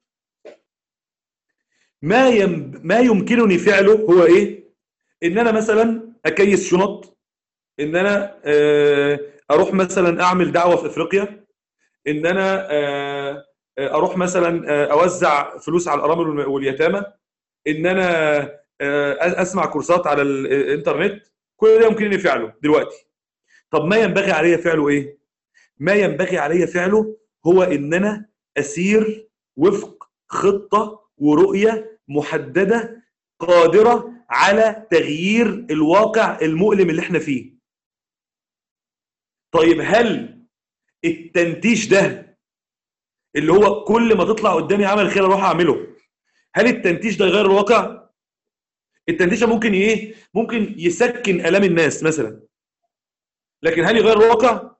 ما يم... ما يمكنني فعله هو ايه ان انا مثلا اكيس شنط ان انا آه، اروح مثلا اعمل دعوه في افريقيا ان انا آه، آه، اروح مثلا آه، اوزع فلوس على الارامل والم- واليتامى ان انا آه، اسمع كورسات على ال- الانترنت كل ده يمكنني فعله دلوقتي طب ما ينبغي علي فعله ايه ما ينبغي علي فعله هو ان انا اسير وفق خطه ورؤيه محدده قادره على تغيير الواقع المؤلم اللي احنا فيه طيب هل التنتيج ده اللي هو كل ما تطلع قدامي عمل خير اروح اعمله هل التنتيج ده يغير الواقع التنتيج ده ممكن ايه ممكن يسكن الام الناس مثلا لكن هل يغير الواقع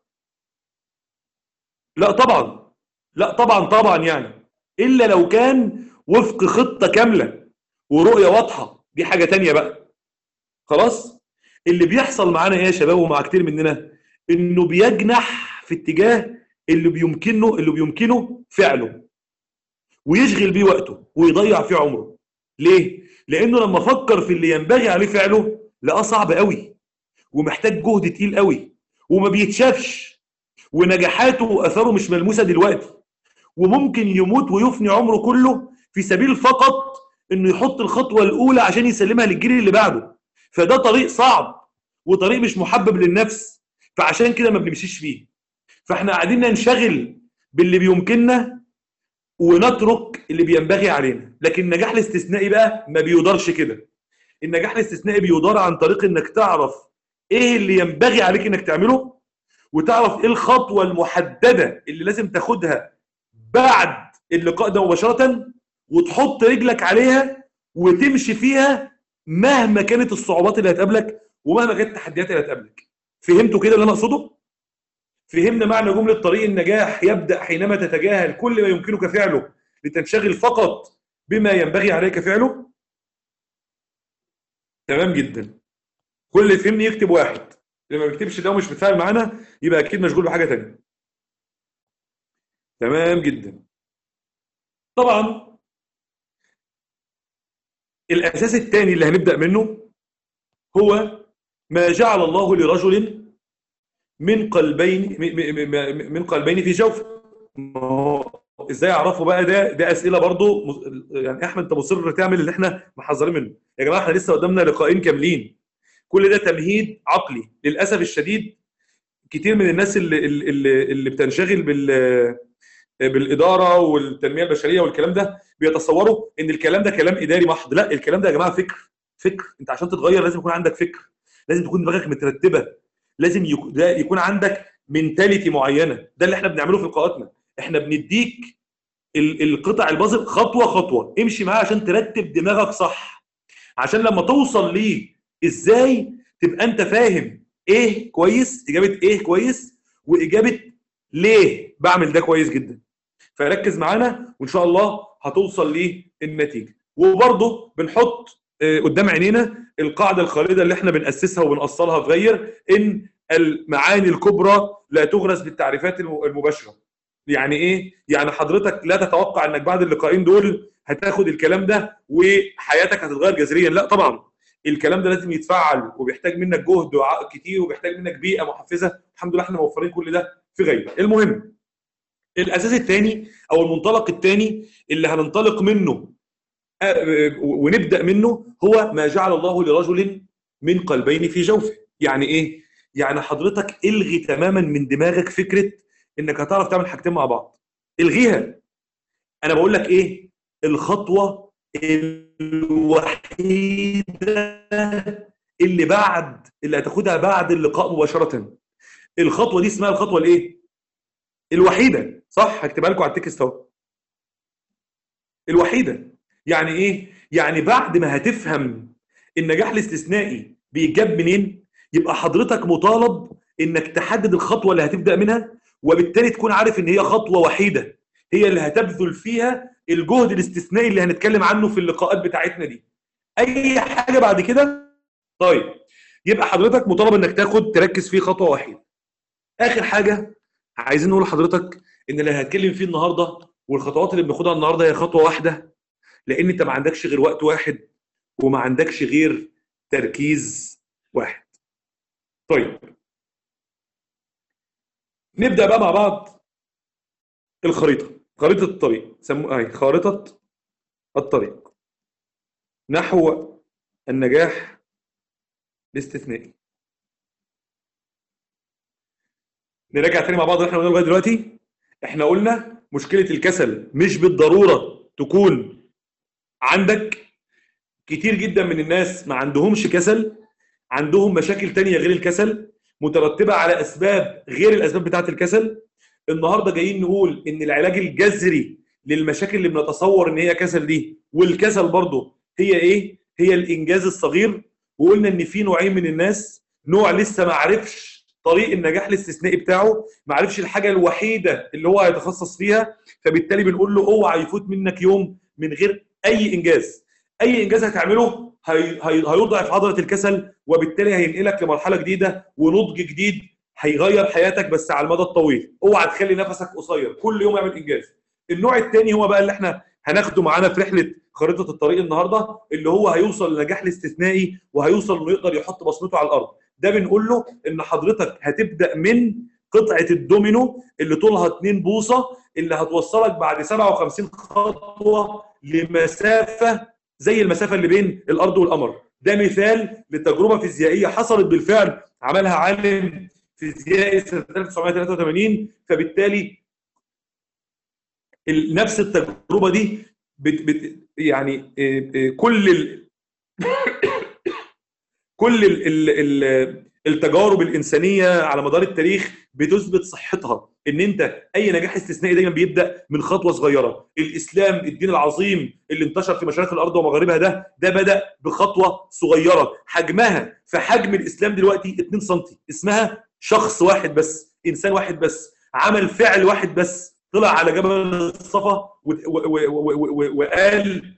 لا طبعا لا طبعا طبعا يعني الا لو كان وفق خطه كامله ورؤيه واضحه دي حاجه تانية بقى خلاص اللي بيحصل معانا ايه يا شباب ومع كتير مننا انه بيجنح في اتجاه اللي بيمكنه اللي بيمكنه فعله ويشغل بيه وقته ويضيع فيه عمره ليه لانه لما فكر في اللي ينبغي عليه فعله لقاه صعب قوي ومحتاج جهد تقيل قوي وما بيتشافش ونجاحاته واثاره مش ملموسه دلوقتي وممكن يموت ويفني عمره كله في سبيل فقط انه يحط الخطوه الاولى عشان يسلمها للجيل اللي بعده فده طريق صعب وطريق مش محبب للنفس فعشان كده ما بنمشيش فيه فاحنا قاعدين ننشغل باللي بيمكننا ونترك اللي بينبغي علينا لكن النجاح الاستثنائي بقى ما بيدارش كده النجاح الاستثنائي بيدار عن طريق انك تعرف ايه اللي ينبغي عليك انك تعمله وتعرف ايه الخطوه المحدده اللي لازم تاخدها بعد اللقاء ده مباشره وتحط رجلك عليها وتمشي فيها مهما كانت الصعوبات اللي هتقابلك ومهما كانت التحديات اللي هتقابلك فهمتوا كده اللي انا اقصده فهمنا معنى جمله طريق النجاح يبدا حينما تتجاهل كل ما يمكنك فعله لتنشغل فقط بما ينبغي عليك فعله تمام جدا كل اللي فهمني يكتب واحد اللي ما بيكتبش ده ومش متفاعل معانا يبقى اكيد مشغول بحاجه تانية تمام جدا طبعا الاساس الثاني اللي هنبدا منه هو ما جعل الله لرجل من قلبين م- م- م- من قلبين في جوفه ما هو ازاي اعرفه بقى ده ده اسئله برضو مس- يعني احمد انت مصر تعمل اللي احنا محذرين منه يا جماعه احنا لسه قدامنا لقاءين كاملين كل ده تمهيد عقلي للاسف الشديد كتير من الناس اللي اللي, اللي بتنشغل بال بالاداره والتنميه البشريه والكلام ده بيتصوروا ان الكلام ده كلام اداري محض لا الكلام ده يا جماعه فكر فكر انت عشان تتغير لازم يكون عندك فكر لازم تكون دماغك مترتبه لازم يك... ده يكون عندك منتاليتي معينه ده اللي احنا بنعمله في لقاءاتنا احنا بنديك ال- القطع البازل خطوه خطوه امشي معاها عشان ترتب دماغك صح عشان لما توصل ليه ازاي تبقى انت فاهم ايه كويس اجابه ايه كويس واجابه ليه بعمل ده كويس جدا فركز معانا وان شاء الله هتوصل للنتيجه وبرضه بنحط آه، قدام عينينا القاعده الخالده اللي احنا بناسسها وبنأصلها في غير ان المعاني الكبرى لا تغرس بالتعريفات الم- المباشره يعني ايه يعني حضرتك لا تتوقع انك بعد اللقاءين دول هتاخد الكلام ده وحياتك هتتغير جذريا لا طبعا الكلام ده لازم يتفعل وبيحتاج منك جهد وعقل كتير وبيحتاج منك بيئه محفزه الحمد لله احنا موفرين كل ده في غير المهم الاساس الثاني او المنطلق الثاني اللي هننطلق منه آه، ونبدا منه هو ما جعل الله لرجل من قلبين في جوفه يعني ايه يعني حضرتك الغي تماما من دماغك فكره انك هتعرف تعمل حاجتين مع بعض الغيها انا بقول لك ايه الخطوه الوحيده اللي بعد اللي هتاخدها بعد اللقاء مباشره الخطوه دي اسمها الخطوه الايه الوحيده صح هكتبها لكم على التكست اهو الوحيده يعني ايه يعني بعد ما هتفهم النجاح الاستثنائي بيجاب منين يبقى حضرتك مطالب انك تحدد الخطوه اللي هتبدا منها وبالتالي تكون عارف ان هي خطوه وحيده هي اللي هتبذل فيها الجهد الاستثنائي اللي هنتكلم عنه في اللقاءات بتاعتنا دي اي حاجه بعد كده طيب يبقى حضرتك مطالب انك تاخد تركز فيه خطوه واحده اخر حاجه عايزين نقول لحضرتك ان اللي هنتكلم فيه النهارده والخطوات اللي بناخدها النهارده هي خطوه واحده لان انت ما عندكش غير وقت واحد وما عندكش غير تركيز واحد طيب نبدا بقى مع بعض الخريطه خريطه الطريق سموها اهي خارطه الطريق نحو النجاح الاستثنائي نراجع تاني مع بعض اللي احنا قلنا لغايه دلوقتي احنا قلنا مشكله الكسل مش بالضروره تكون عندك كتير جدا من الناس ما عندهمش كسل عندهم مشاكل تانية غير الكسل مترتبة على أسباب غير الأسباب بتاعة الكسل النهاردة جايين نقول إن العلاج الجذري للمشاكل اللي بنتصور إن هي كسل دي والكسل برضه هي إيه؟ هي الإنجاز الصغير وقلنا إن في نوعين من الناس نوع لسه ما عرفش طريق النجاح الاستثنائي بتاعه ما عرفش الحاجة الوحيدة اللي هو هيتخصص فيها فبالتالي بنقول له اوعى يفوت منك يوم من غير أي إنجاز أي إنجاز هتعمله هي... هي... هيضعف عضله الكسل وبالتالي هينقلك لمرحله جديده ونضج جديد هيغير حياتك بس على المدى الطويل اوعى تخلي نفسك قصير كل يوم اعمل انجاز النوع الثاني هو بقى اللي احنا هناخده معانا في رحله خريطه الطريق النهارده اللي هو هيوصل للنجاح الاستثنائي وهيوصل انه يقدر يحط بصمته على الارض ده بنقول له ان حضرتك هتبدا من قطعه الدومينو اللي طولها 2 بوصه اللي هتوصلك بعد 57 خطوه لمسافه زي المسافه اللي بين الارض والقمر ده مثال لتجربه فيزيائيه حصلت بالفعل عملها عالم فيزيائي سنه 1983 فبالتالي نفس التجربه دي بت بت يعني كل ال كل ال ال ال التجارب الانسانيه على مدار التاريخ بتثبت صحتها ان انت اي نجاح استثنائي دايما بيبدا من خطوه صغيره الاسلام الدين العظيم اللي انتشر في مشارق الارض ومغاربها ده ده بدا بخطوه صغيره حجمها في حجم الاسلام دلوقتي 2 سم اسمها شخص واحد بس انسان واحد بس عمل فعل واحد بس طلع على جبل الصفا وقال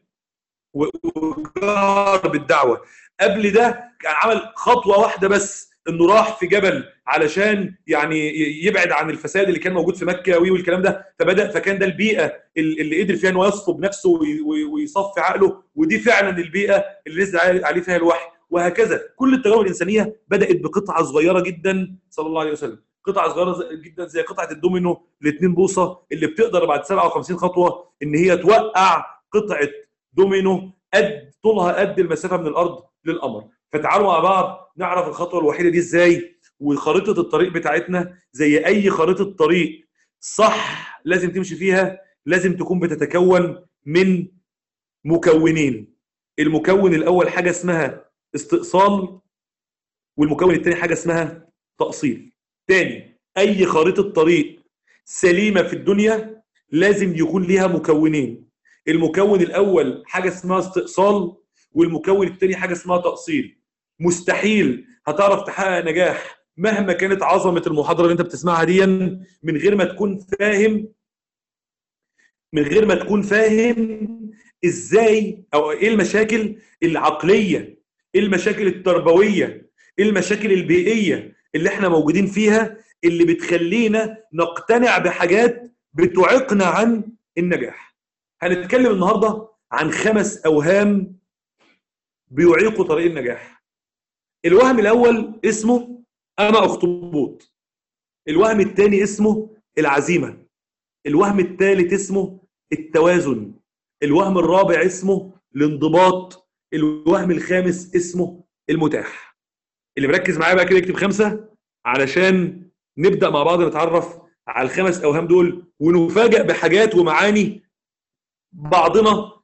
وجار بالدعوه قبل ده كان عمل خطوه واحده بس انه راح في جبل علشان يعني يبعد عن الفساد اللي كان موجود في مكه والكلام ده فبدا فكان ده البيئه اللي قدر فيها انه يصفو بنفسه ويصفي عقله ودي فعلا البيئه اللي نزل عليه فيها الوحي وهكذا كل التجارب الانسانيه بدات بقطعه صغيره جدا صلى الله عليه وسلم قطعه صغيره جدا زي قطعه الدومينو الاثنين بوصه اللي بتقدر بعد 57 خطوه ان هي توقع قطعه دومينو قد طولها قد المسافه من الارض للقمر فتعالوا مع بعض نعرف الخطوه الوحيده دي ازاي وخريطه الطريق بتاعتنا زي اي خريطه طريق صح لازم تمشي فيها لازم تكون بتتكون من مكونين المكون الاول حاجه اسمها استئصال والمكون الثاني حاجه اسمها تاصيل تاني اي خريطه طريق سليمه في الدنيا لازم يكون ليها مكونين المكون الاول حاجه اسمها استئصال والمكون الثاني حاجه اسمها تاصيل مستحيل هتعرف تحقق نجاح مهما كانت عظمه المحاضره اللي انت بتسمعها دي من غير ما تكون فاهم من غير ما تكون فاهم ازاي او ايه المشاكل العقليه ايه المشاكل التربويه ايه المشاكل البيئيه اللي احنا موجودين فيها اللي بتخلينا نقتنع بحاجات بتعيقنا عن النجاح هنتكلم النهارده عن خمس اوهام بيعيقوا طريق النجاح الوهم الاول اسمه انا اخطبوط الوهم الثاني اسمه العزيمه الوهم الثالث اسمه التوازن الوهم الرابع اسمه الانضباط الوهم الخامس اسمه المتاح اللي مركز معايا بقى كده يكتب خمسه علشان نبدا مع بعض نتعرف على الخمس اوهام دول ونفاجئ بحاجات ومعاني بعضنا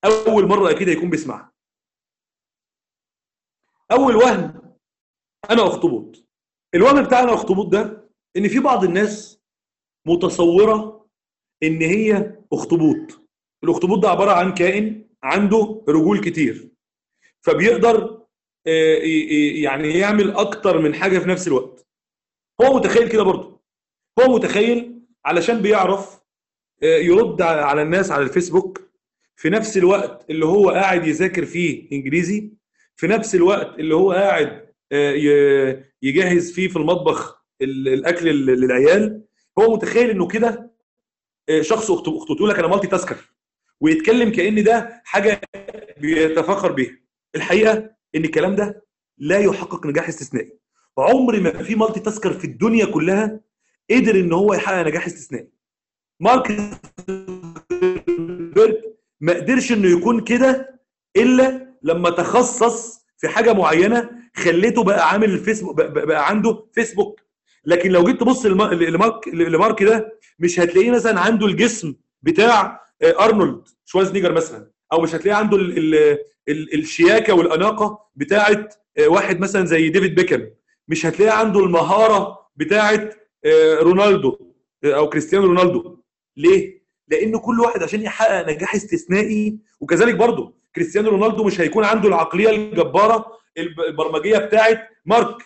اول مره اكيد هيكون بيسمعها اول وهم انا اخطبوط الوهم بتاع انا اخطبوط ده ان في بعض الناس متصوره ان هي اخطبوط الاخطبوط ده عباره عن كائن عنده رجول كتير فبيقدر آه، ي- ي- يعني يعمل اكتر من حاجه في نفس الوقت هو متخيل كده برضه هو متخيل علشان بيعرف آه، يرد على على الناس على الفيسبوك في نفس الوقت اللي هو قاعد يذاكر فيه انجليزي في نفس الوقت اللي هو قاعد آه، ي- يجهز فيه في المطبخ ال- الاكل لل- للعيال هو متخيل انه كده آه، شخص اخت اخته تقول لك انا مالتي تاسكر ويتكلم كان ده حاجه بيتفاخر بيها الحقيقه ان الكلام ده لا يحقق نجاح استثنائي عمر ما في مالتي تاسكر في الدنيا كلها قدر ان هو يحقق نجاح استثنائي مارك زوكربيرج ما قدرش انه يكون كده الا لما تخصص في حاجه معينه خليته بقى عامل الفيسبوك بقى, بقى عنده فيسبوك لكن لو جيت تبص لما- لمارك لمارك ده مش هتلاقيه مثلا عنده الجسم بتاع آه، ارنولد شوازنيجر مثلا او مش هتلاقيه عنده ال ال ال الشياكه والاناقه بتاعه آه، واحد مثلا زي ديفيد بيكهام مش هتلاقيه عنده المهاره بتاعه آه، رونالدو آه، او كريستيانو رونالدو ليه؟ لان كل واحد عشان يحقق نجاح استثنائي وكذلك برضه كريستيانو رونالدو مش هيكون عنده العقليه الجباره الب- البرمجيه بتاعه مارك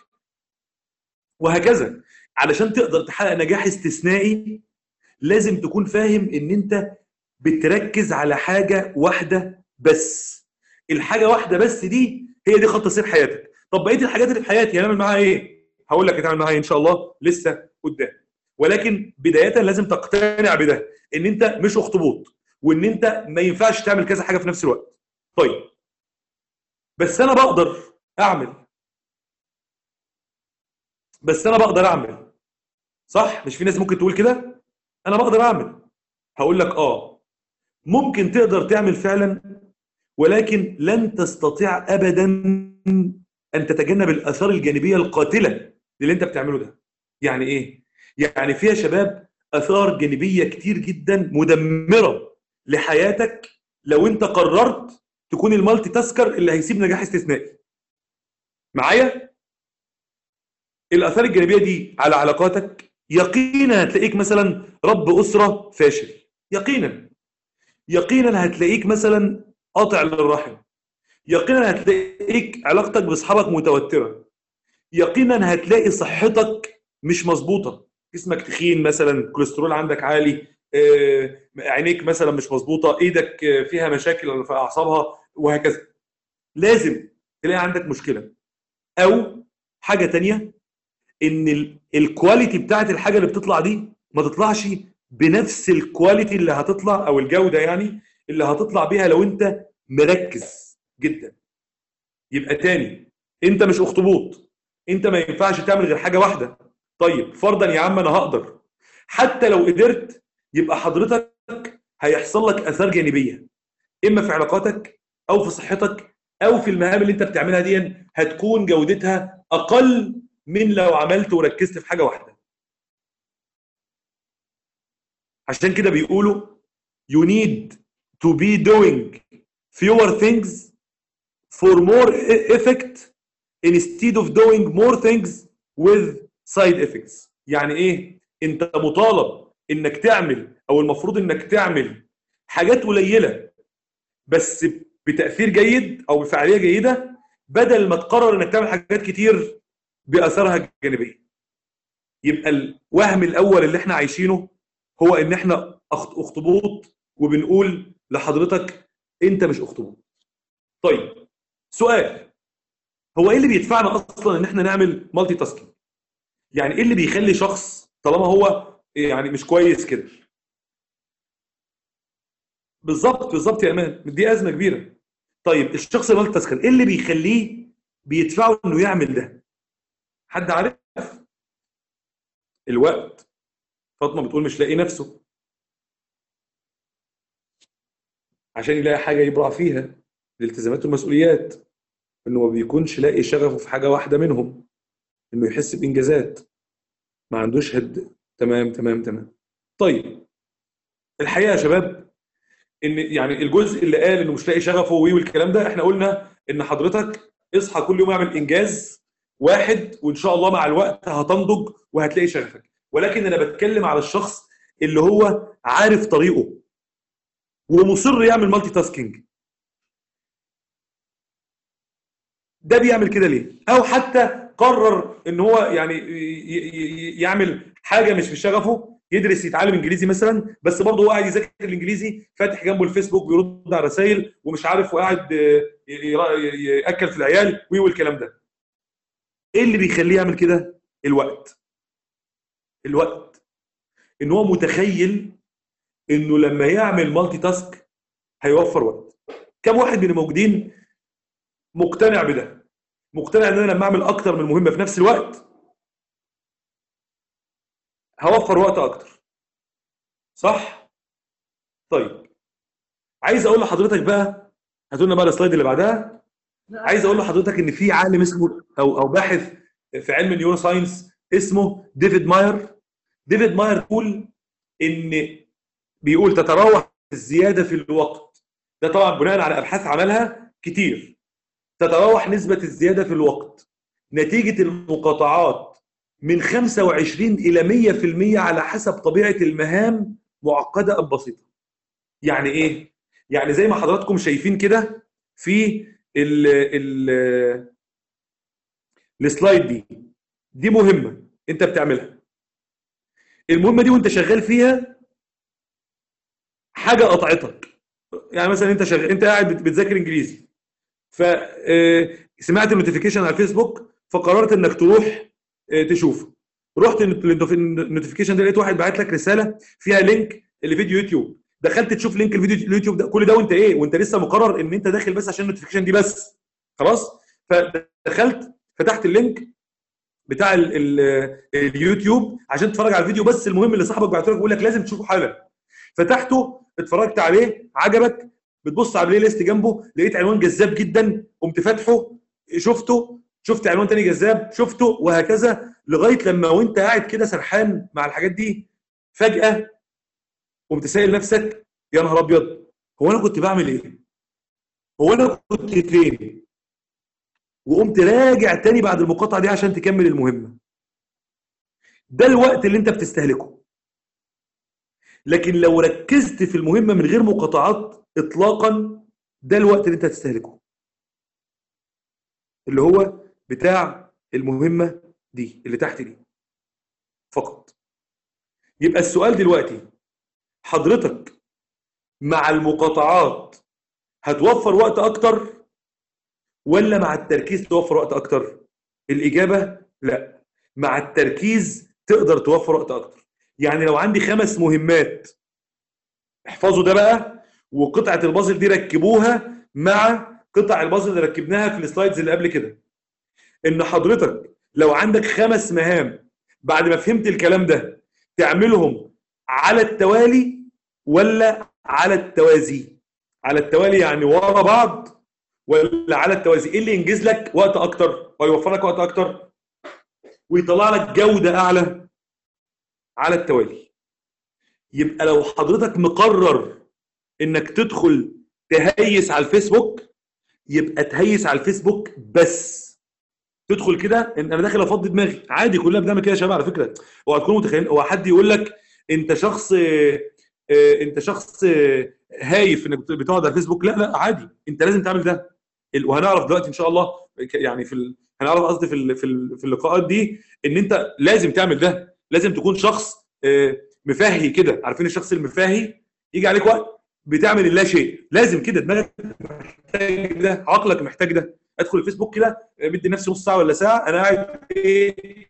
وهكذا علشان تقدر تحقق نجاح استثنائي لازم تكون فاهم ان انت بتركز على حاجه واحده بس الحاجه واحده بس دي هي دي خط سير حياتك طب بقيه الحاجات اللي في حياتي هنعمل معاها ايه هقول لك هتعمل معاها إيه ان شاء الله لسه قدام ولكن بدايه لازم تقتنع بده ان انت مش اخطبوط وان انت ما ينفعش تعمل كذا حاجه في نفس الوقت طيب بس انا بقدر اعمل بس انا بقدر اعمل صح مش في ناس ممكن تقول كده انا بقدر اعمل هقول لك اه ممكن تقدر تعمل فعلا ولكن لن تستطيع ابدا ان تتجنب الاثار الجانبيه القاتله للي انت بتعمله ده يعني ايه يعني فيها شباب اثار جانبيه كتير جدا مدمره لحياتك لو انت قررت تكون المالتي تاسكر اللي هيسيب نجاح استثنائي معايا الاثار الجانبيه دي على علاقاتك يقينا هتلاقيك مثلا رب اسره فاشل يقينا يقينا هتلاقيك مثلا قاطع للرحم يقينا هتلاقيك علاقتك باصحابك متوتره يقينا هتلاقي صحتك مش مظبوطه جسمك تخين مثلا كوليسترول عندك عالي آه، عينيك مثلا مش مظبوطه ايدك آه، فيها مشاكل في اعصابها وهكذا لازم تلاقي عندك مشكله او حاجه تانية ان ال- الكواليتي بتاعت الحاجه اللي بتطلع دي ما تطلعش بنفس الكواليتي اللي هتطلع او الجوده يعني اللي هتطلع بيها لو انت مركز جدا يبقى تاني انت مش اخطبوط انت ما ينفعش تعمل غير حاجه واحده طيب فرضا يا عم انا هقدر حتى لو قدرت يبقى حضرتك هيحصل لك اثار جانبيه اما في علاقاتك او في صحتك او في المهام اللي انت بتعملها دي هتكون جودتها اقل من لو عملت وركزت في حاجه واحده عشان كده بيقولوا you need to be doing fewer things for more effect instead of doing more things with side effects يعني ايه انت مطالب انك تعمل او المفروض انك تعمل حاجات قليله بس بتاثير جيد او بفعاليه جيده بدل ما تقرر انك تعمل حاجات كتير باثارها الجانبيه يبقى الوهم الاول اللي احنا عايشينه هو ان احنا أخت- اخطبوط وبنقول لحضرتك انت مش اخطبوط طيب سؤال هو ايه اللي بيدفعنا اصلا ان احنا نعمل مالتي تاسكينج يعني ايه اللي بيخلي شخص طالما هو يعني مش كويس كده بالظبط بالظبط يا امان دي ازمه كبيره طيب الشخص المالتي تاسكر ايه اللي بيخليه بيدفعه انه يعمل ده حد عارف الوقت فاطمه بتقول مش لاقي نفسه عشان يلاقي حاجه يبرع فيها الالتزامات والمسؤوليات انه ما بيكونش لاقي شغفه في حاجه واحده منهم انه يحس بانجازات ما عندوش هد تمام تمام تمام طيب الحقيقه يا شباب ان يعني الجزء اللي قال انه مش لاقي شغفه وي والكلام ده احنا قلنا ان حضرتك اصحى كل يوم اعمل انجاز واحد وان شاء الله مع الوقت هتنضج وهتلاقي شغفك ولكن انا بتكلم على الشخص اللي هو عارف طريقه ومصر يعمل مالتي تاسكينج ده بيعمل كده ليه او حتى قرر ان هو يعني ي- ي- يعمل حاجه مش في شغفه يدرس يتعلم انجليزي مثلا بس برضه هو قاعد يذاكر الانجليزي فاتح جنبه الفيسبوك بيرد على رسائل ومش عارف وقاعد آه، ي- ي- ياكل في العيال وي والكلام ده ايه اللي بيخليه يعمل كده الوقت الوقت ان هو متخيل انه لما يعمل مالتي تاسك هيوفر وقت كم واحد من الموجودين مقتنع بده مقتنع ان انا لما اعمل اكتر من مهمه في نفس الوقت هوفر وقت اكتر صح طيب عايز اقول لحضرتك بقى هاتوا لنا بقى السلايد اللي بعدها عايز اقول لحضرتك ان في عالم اسمه او او باحث في علم النيورو ساينس اسمه ديفيد ماير ديفيد ماير بيقول ان بيقول تتراوح الزياده في الوقت ده طبعا بناء على ابحاث عملها كتير تتراوح نسبه الزياده في الوقت نتيجه المقاطعات من 25 الى 100% على حسب طبيعه المهام معقده ام بسيطه يعني ايه يعني زي ما حضراتكم شايفين كده في ال ال السلايد دي دي مهمه انت بتعملها المهمه دي وانت شغال فيها حاجه قطعتك يعني مثلا انت شغال انت قاعد بت- بتذاكر انجليزي فسمعت النوتيفيكيشن على الفيسبوك فقررت انك تروح آه، تشوفه رحت النوتيفيكيشن ده لقيت واحد بعت لك رساله فيها لينك لفيديو يوتيوب دخلت تشوف لينك الفيديو اليوتيوب ده كل ده وانت ايه وانت لسه مقرر ان انت داخل بس عشان النوتيفيكيشن دي بس خلاص فدخلت فتحت اللينك بتاع ال ال اليوتيوب عشان تتفرج على الفيديو بس المهم اللي صاحبك بعته لك بيقول لك لازم تشوفه حالا فتحته اتفرجت عليه عجبك بتبص على البلاي ليست جنبه لقيت عنوان جذاب جدا قمت فاتحه شفته شفت عنوان تاني جذاب شفته وهكذا لغايه لما وانت قاعد كده سرحان مع الحاجات دي فجاه قمت سائل نفسك يا نهار ابيض هو انا كنت بعمل ايه؟ هو انا كنت فين؟ وقمت راجع تاني بعد المقاطعه دي عشان تكمل المهمه. ده الوقت اللي انت بتستهلكه. لكن لو ركزت في المهمه من غير مقاطعات اطلاقا ده الوقت اللي انت هتستهلكه. اللي هو بتاع المهمه دي اللي تحت دي. فقط. يبقى السؤال دلوقتي حضرتك مع المقاطعات هتوفر وقت اكتر ولا مع التركيز توفر وقت اكتر الاجابه لا مع التركيز تقدر توفر وقت اكتر يعني لو عندي خمس مهمات احفظوا ده بقى وقطعه البازل دي ركبوها مع قطع البازل اللي ركبناها في السلايدز اللي قبل كده ان حضرتك لو عندك خمس مهام بعد ما فهمت الكلام ده تعملهم على التوالي ولا على التوازي على التوالي يعني ورا بعض ولا على التوازي ايه اللي ينجز لك وقت اكتر ويوفر لك وقت اكتر ويطلع لك جوده اعلى على التوالي يبقى لو حضرتك مقرر انك تدخل تهيس على الفيسبوك يبقى تهيس على الفيسبوك بس تدخل كده ان انا داخل افضي دماغي عادي كلنا بنعمل كده يا شباب على فكره اوعى تكونوا متخيلين هو حد يقول لك انت شخص آه، آه، انت شخص آه، هايف انك بتقعد على الفيسبوك لا لا عادي انت لازم تعمل ده ال- وهنعرف دلوقتي ان شاء الله ك- يعني في ال... هنعرف قصدي في ال... في, ال... في اللقاءات دي ان انت لازم تعمل ده لازم تكون شخص آه، مفاهي كده عارفين الشخص المفاهي يجي عليك وقت بتعمل اللا شيء لازم كده دماغك محتاج ده عقلك محتاج ده ادخل الفيسبوك كده آه، بدي نفسي نص ساعه ولا ساعه انا قاعد ايه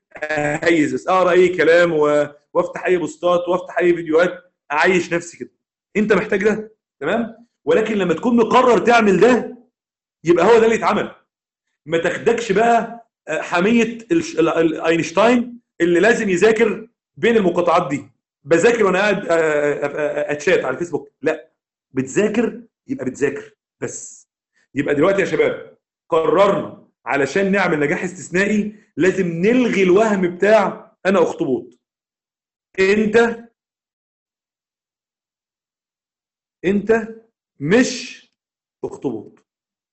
اهيز بس اقرا اي كلام و... وافتح اي بوستات وافتح اي فيديوهات اعيش نفسي كده انت محتاج ده تمام ولكن لما تكون مقرر تعمل ده يبقى هو ده اللي يتعمل ما تاخدكش بقى آه، حميه الش- ال- ال- اينشتاين اللي لازم يذاكر بين المقاطعات دي بذاكر وانا قاعد آه، آه، آه، اتشات على الفيسبوك لا بتذاكر يبقى بتذاكر بس يبقى دلوقتي يا شباب قررنا علشان نعمل نجاح استثنائي لازم نلغي الوهم بتاع انا اخطبوط انت انت مش اخطبوط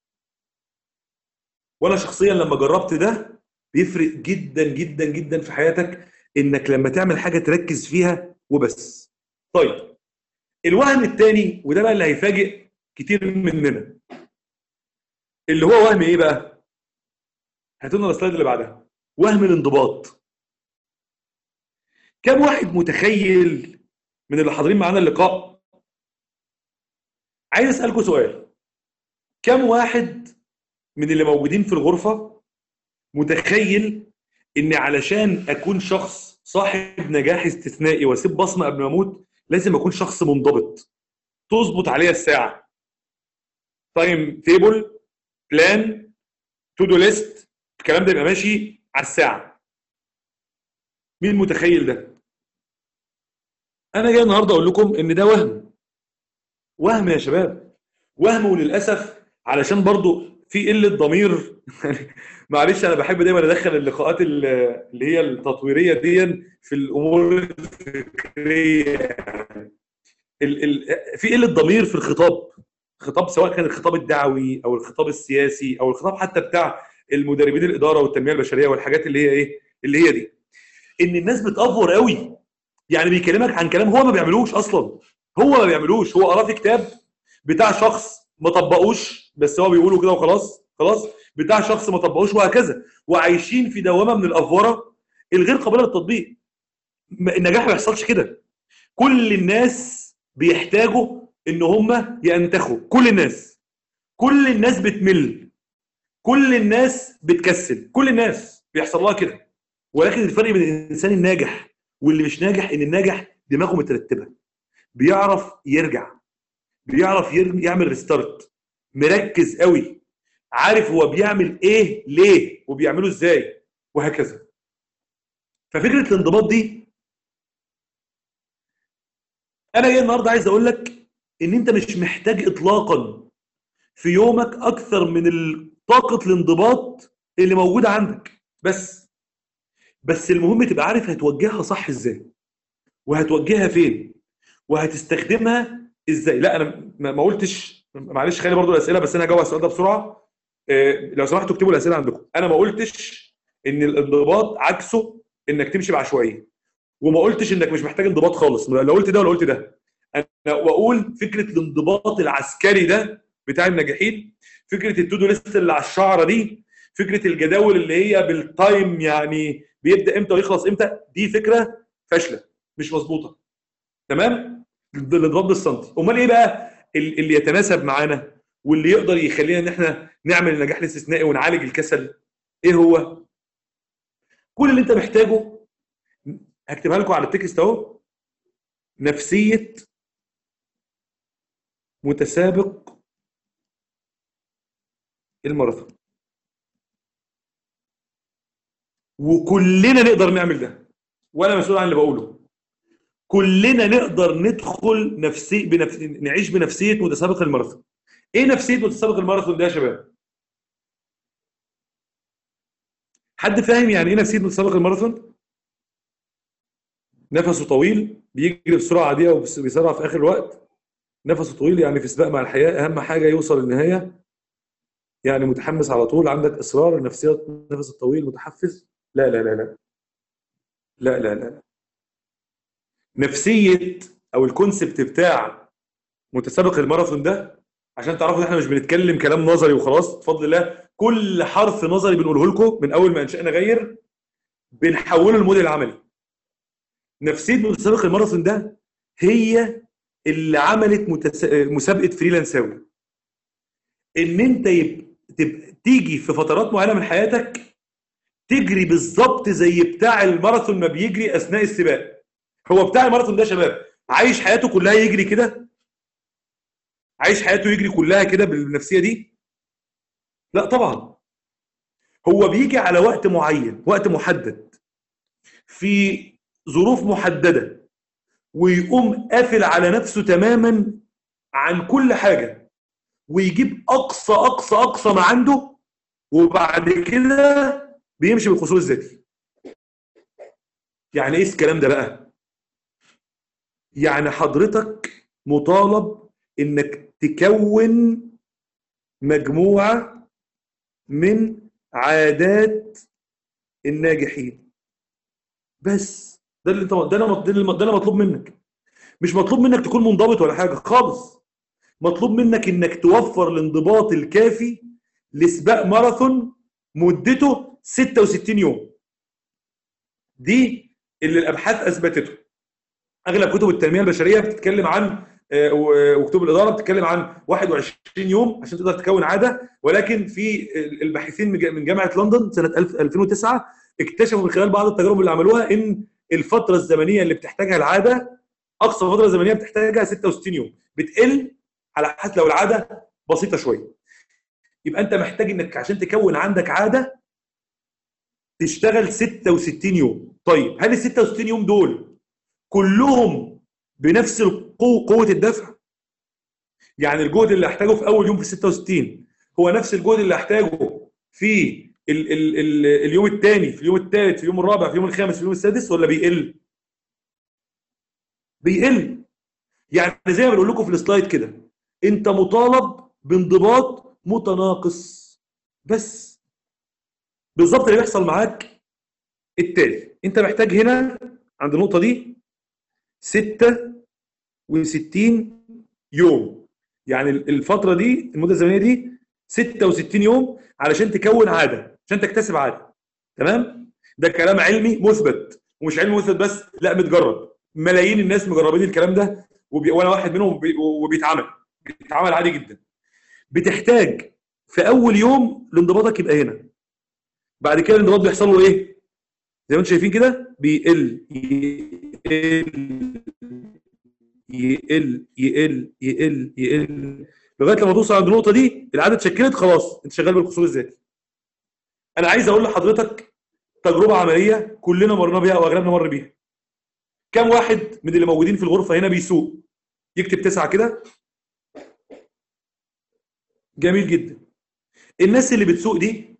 وانا شخصيا لما جربت ده بيفرق جدا جدا جدا في حياتك انك لما تعمل حاجه تركز فيها وبس طيب الوهم الثاني وده بقى اللي هيفاجئ كتير مننا اللي هو وهم ايه بقى هاتوا لنا السلايد اللي بعدها وهم الانضباط كم واحد متخيل من اللي حاضرين معانا اللقاء عايز اسالكم سؤال كم واحد من اللي موجودين في الغرفه متخيل ان علشان اكون شخص صاحب نجاح استثنائي واسيب بصمه قبل ما اموت لازم اكون شخص منضبط تظبط عليا الساعه تايم تيبل بلان تو دو ليست الكلام ده يبقى ماشي على الساعه مين متخيل ده انا جاي النهارده اقول لكم ان ده وهم وهم يا شباب وهم وللاسف علشان برضو في قله ضمير معلش انا بحب دايما ادخل اللقاءات اللي هي التطويريه دي في الامور الفكريه ال ال في قله ضمير في الخطاب خطاب سواء كان الخطاب الدعوي او الخطاب السياسي او الخطاب حتى بتاع المدربين الاداره والتنميه البشريه والحاجات اللي هي ايه اللي هي دي ان الناس بتافور قوي يعني بيكلمك عن كلام هو ما بيعملوش اصلا هو ما بيعملوش هو قرا في كتاب بتاع شخص ما طبقوش بس هو بيقولوا كده وخلاص خلاص بتاع شخص ما طبقوش وهكذا وعايشين في دوامه من الافوره الغير قابله للتطبيق النجاح ما بيحصلش كده كل الناس بيحتاجوا ان هم ينتخوا كل الناس كل الناس بتمل كل الناس بتكسل كل الناس بيحصل لها كده ولكن الفرق بين الانسان الناجح واللي مش ناجح ان الناجح دماغه مترتبه بيعرف يرجع بيعرف يعمل ريستارت مركز قوي عارف هو بيعمل ايه ليه وبيعمله ازاي وهكذا ففكره الانضباط دي انا جاي النهارده عايز اقول لك ان انت مش محتاج اطلاقا في يومك اكثر من طاقه الانضباط اللي موجوده عندك بس بس المهم تبقى عارف هتوجهها صح ازاي وهتوجهها فين وهتستخدمها ازاي لا انا ما قلتش معلش خلي برضو الاسئله بس انا هجاوب على السؤال ده بسرعه إيه لو سمحتوا اكتبوا الاسئله عندكم انا ما قلتش ان الانضباط عكسه انك تمشي بعشوائيه وما قلتش انك مش محتاج انضباط خالص لا قلت ده ولا قلت ده انا واقول فكره الانضباط العسكري ده بتاع الناجحين فكره التودو ليست اللي على الشعره دي فكره الجداول اللي هي بالتايم يعني بيبدا امتى ويخلص امتى دي فكره فاشله مش مظبوطه تمام الانضباط بالسنتي امال ايه بقى اللي يتناسب معانا واللي يقدر يخلينا ان احنا نعمل النجاح الاستثنائي ونعالج الكسل ايه هو كل اللي انت محتاجه هكتبها لكم على التكست اهو نفسيه متسابق الماراثون وكلنا نقدر نعمل ده وانا مسؤول عن اللي بقوله كلنا نقدر ندخل نفسي بنفس... نعيش بنفسيه متسابق الماراثون ايه نفسيه متسابق الماراثون ده يا شباب حد فاهم يعني ايه نفسيه متسابق الماراثون نفسه طويل بيجري بسرعه عاديه وبيسرع في اخر الوقت نفسه طويل يعني في سباق مع الحياه اهم حاجه يوصل للنهايه يعني متحمس على طول عندك اصرار النفسيه النفس الطويل متحفز لا لا لا لا لا لا لا نفسيه او الكونسبت بتاع متسابق الماراثون ده عشان تعرفوا ان احنا مش بنتكلم كلام نظري وخلاص بفضل الله كل حرف نظري بنقوله لكم من اول ما انشانا غير بنحوله لموديل عملي نفسيه متسابق الماراثون ده هي اللي عملت متس... مسابقه فريلانساوي ان انت يب... تب... تيجي في فترات معينه من حياتك تجري بالظبط زي بتاع الماراثون ما بيجري اثناء السباق هو بتاع الماراثون ده يا شباب عايش حياته كلها يجري كده عايش حياته يجري كلها كده بالنفسيه دي لا طبعا هو بيجي على وقت معين وقت محدد في ظروف محدده ويقوم قافل على نفسه تماما عن كل حاجه ويجيب اقصى اقصى اقصى ما عنده وبعد كده بيمشي بالقصور الذاتي يعني ايه الكلام ده بقى يعني حضرتك مطالب انك تكون مجموعه من عادات الناجحين بس ده اللي انت ده انا ده اللي ده انا مطلوب منك مش مطلوب منك تكون منضبط ولا حاجه خالص مطلوب منك انك توفر الانضباط الكافي لسباق ماراثون مدته 66 يوم دي اللي الابحاث اثبتته اغلب كتب التنميه البشريه بتتكلم عن آه، و- وكتب الاداره بتتكلم عن 21 يوم عشان تقدر تكون عاده ولكن في الباحثين من جا- من جامعه لندن سنه 1000 2009 اكتشفوا من خلال بعض التجارب اللي عملوها ان الفتره الزمنيه اللي بتحتاجها العاده اقصى فتره زمنيه بتحتاجها 66 يوم بتقل على حسب لو العاده بسيطه شويه يبقى انت محتاج انك عشان تكون عندك عاده تشتغل 66 يوم طيب هل ال 66 يوم دول كلهم بنفس القوة قوة الدفع يعني الجهد اللي احتاجه في اول يوم في 66 هو نفس الجهد اللي احتاجه في ال ال ال اليوم الثاني في اليوم الثالث في اليوم الرابع في اليوم الخامس في اليوم السادس ولا بيقل بيقل يعني زي ما بنقول لكم في السلايد كده انت مطالب بانضباط متناقص بس بالظبط اللي بيحصل معاك التالي انت محتاج هنا عند النقطه دي 66 يوم يعني الفتره دي المده الزمنيه دي 66 يوم علشان تكون عاده عشان تكتسب عاده تمام ده كلام علمي مثبت ومش علمي مثبت بس لا متجرب ملايين الناس مجربين الكلام ده وبي... وانا واحد منهم وبي... وبيتعمل بيتعمل عادي جدا بتحتاج في اول يوم الانضباطك يبقى هنا بعد كده الانضباط بيحصل له ايه زي ما انتم شايفين كده بيقل يقل يقل يقل يقل يقل لغايه لما توصل عند النقطه دي العاده اتشكلت خلاص انت شغال بالقصور الذاتي انا عايز اقول لحضرتك تجربه عمليه كلنا مرينا بيها او اغلبنا مر بيها كم واحد من اللي موجودين في الغرفه هنا بيسوق يكتب تسعه كده جميل جدا الناس اللي بتسوق دي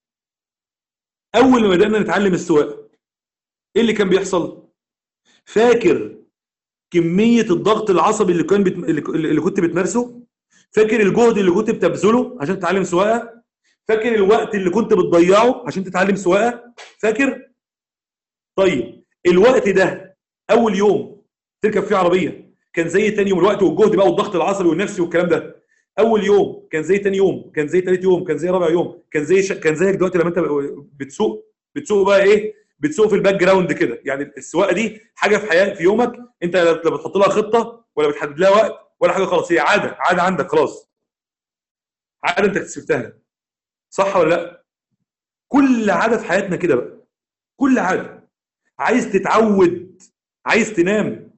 اول ما بدانا نتعلم السواقه ايه اللي كان بيحصل فاكر كميه الضغط العصبي اللي كان بت... اللي اللي كنت بتمارسه فاكر الجهد اللي كنت بتبذله عشان تتعلم سواقه فاكر الوقت اللي كنت بتضيعه عشان تتعلم سواقه فاكر طيب الوقت ده اول يوم تركب فيه عربيه كان زي تاني يوم الوقت والجهد بقى والضغط العصبي والنفسي والكلام ده اول يوم كان زي تاني يوم كان زي تالت يوم كان زي رابع يوم كان زي ش... كان زيك دلوقتي لما انت بتسوق بتسوق بقى ايه بتسوق في الباك جراوند كده يعني السواقه دي حاجه في حياه في يومك انت لا بتحط لها خطه ولا بتحدد لها وقت ولا حاجه خلاص هي عاده عاده عندك خلاص عاده انت اكتسبتها صح ولا لا كل عاده في حياتنا كده بقى كل عاده عايز تتعود عايز تنام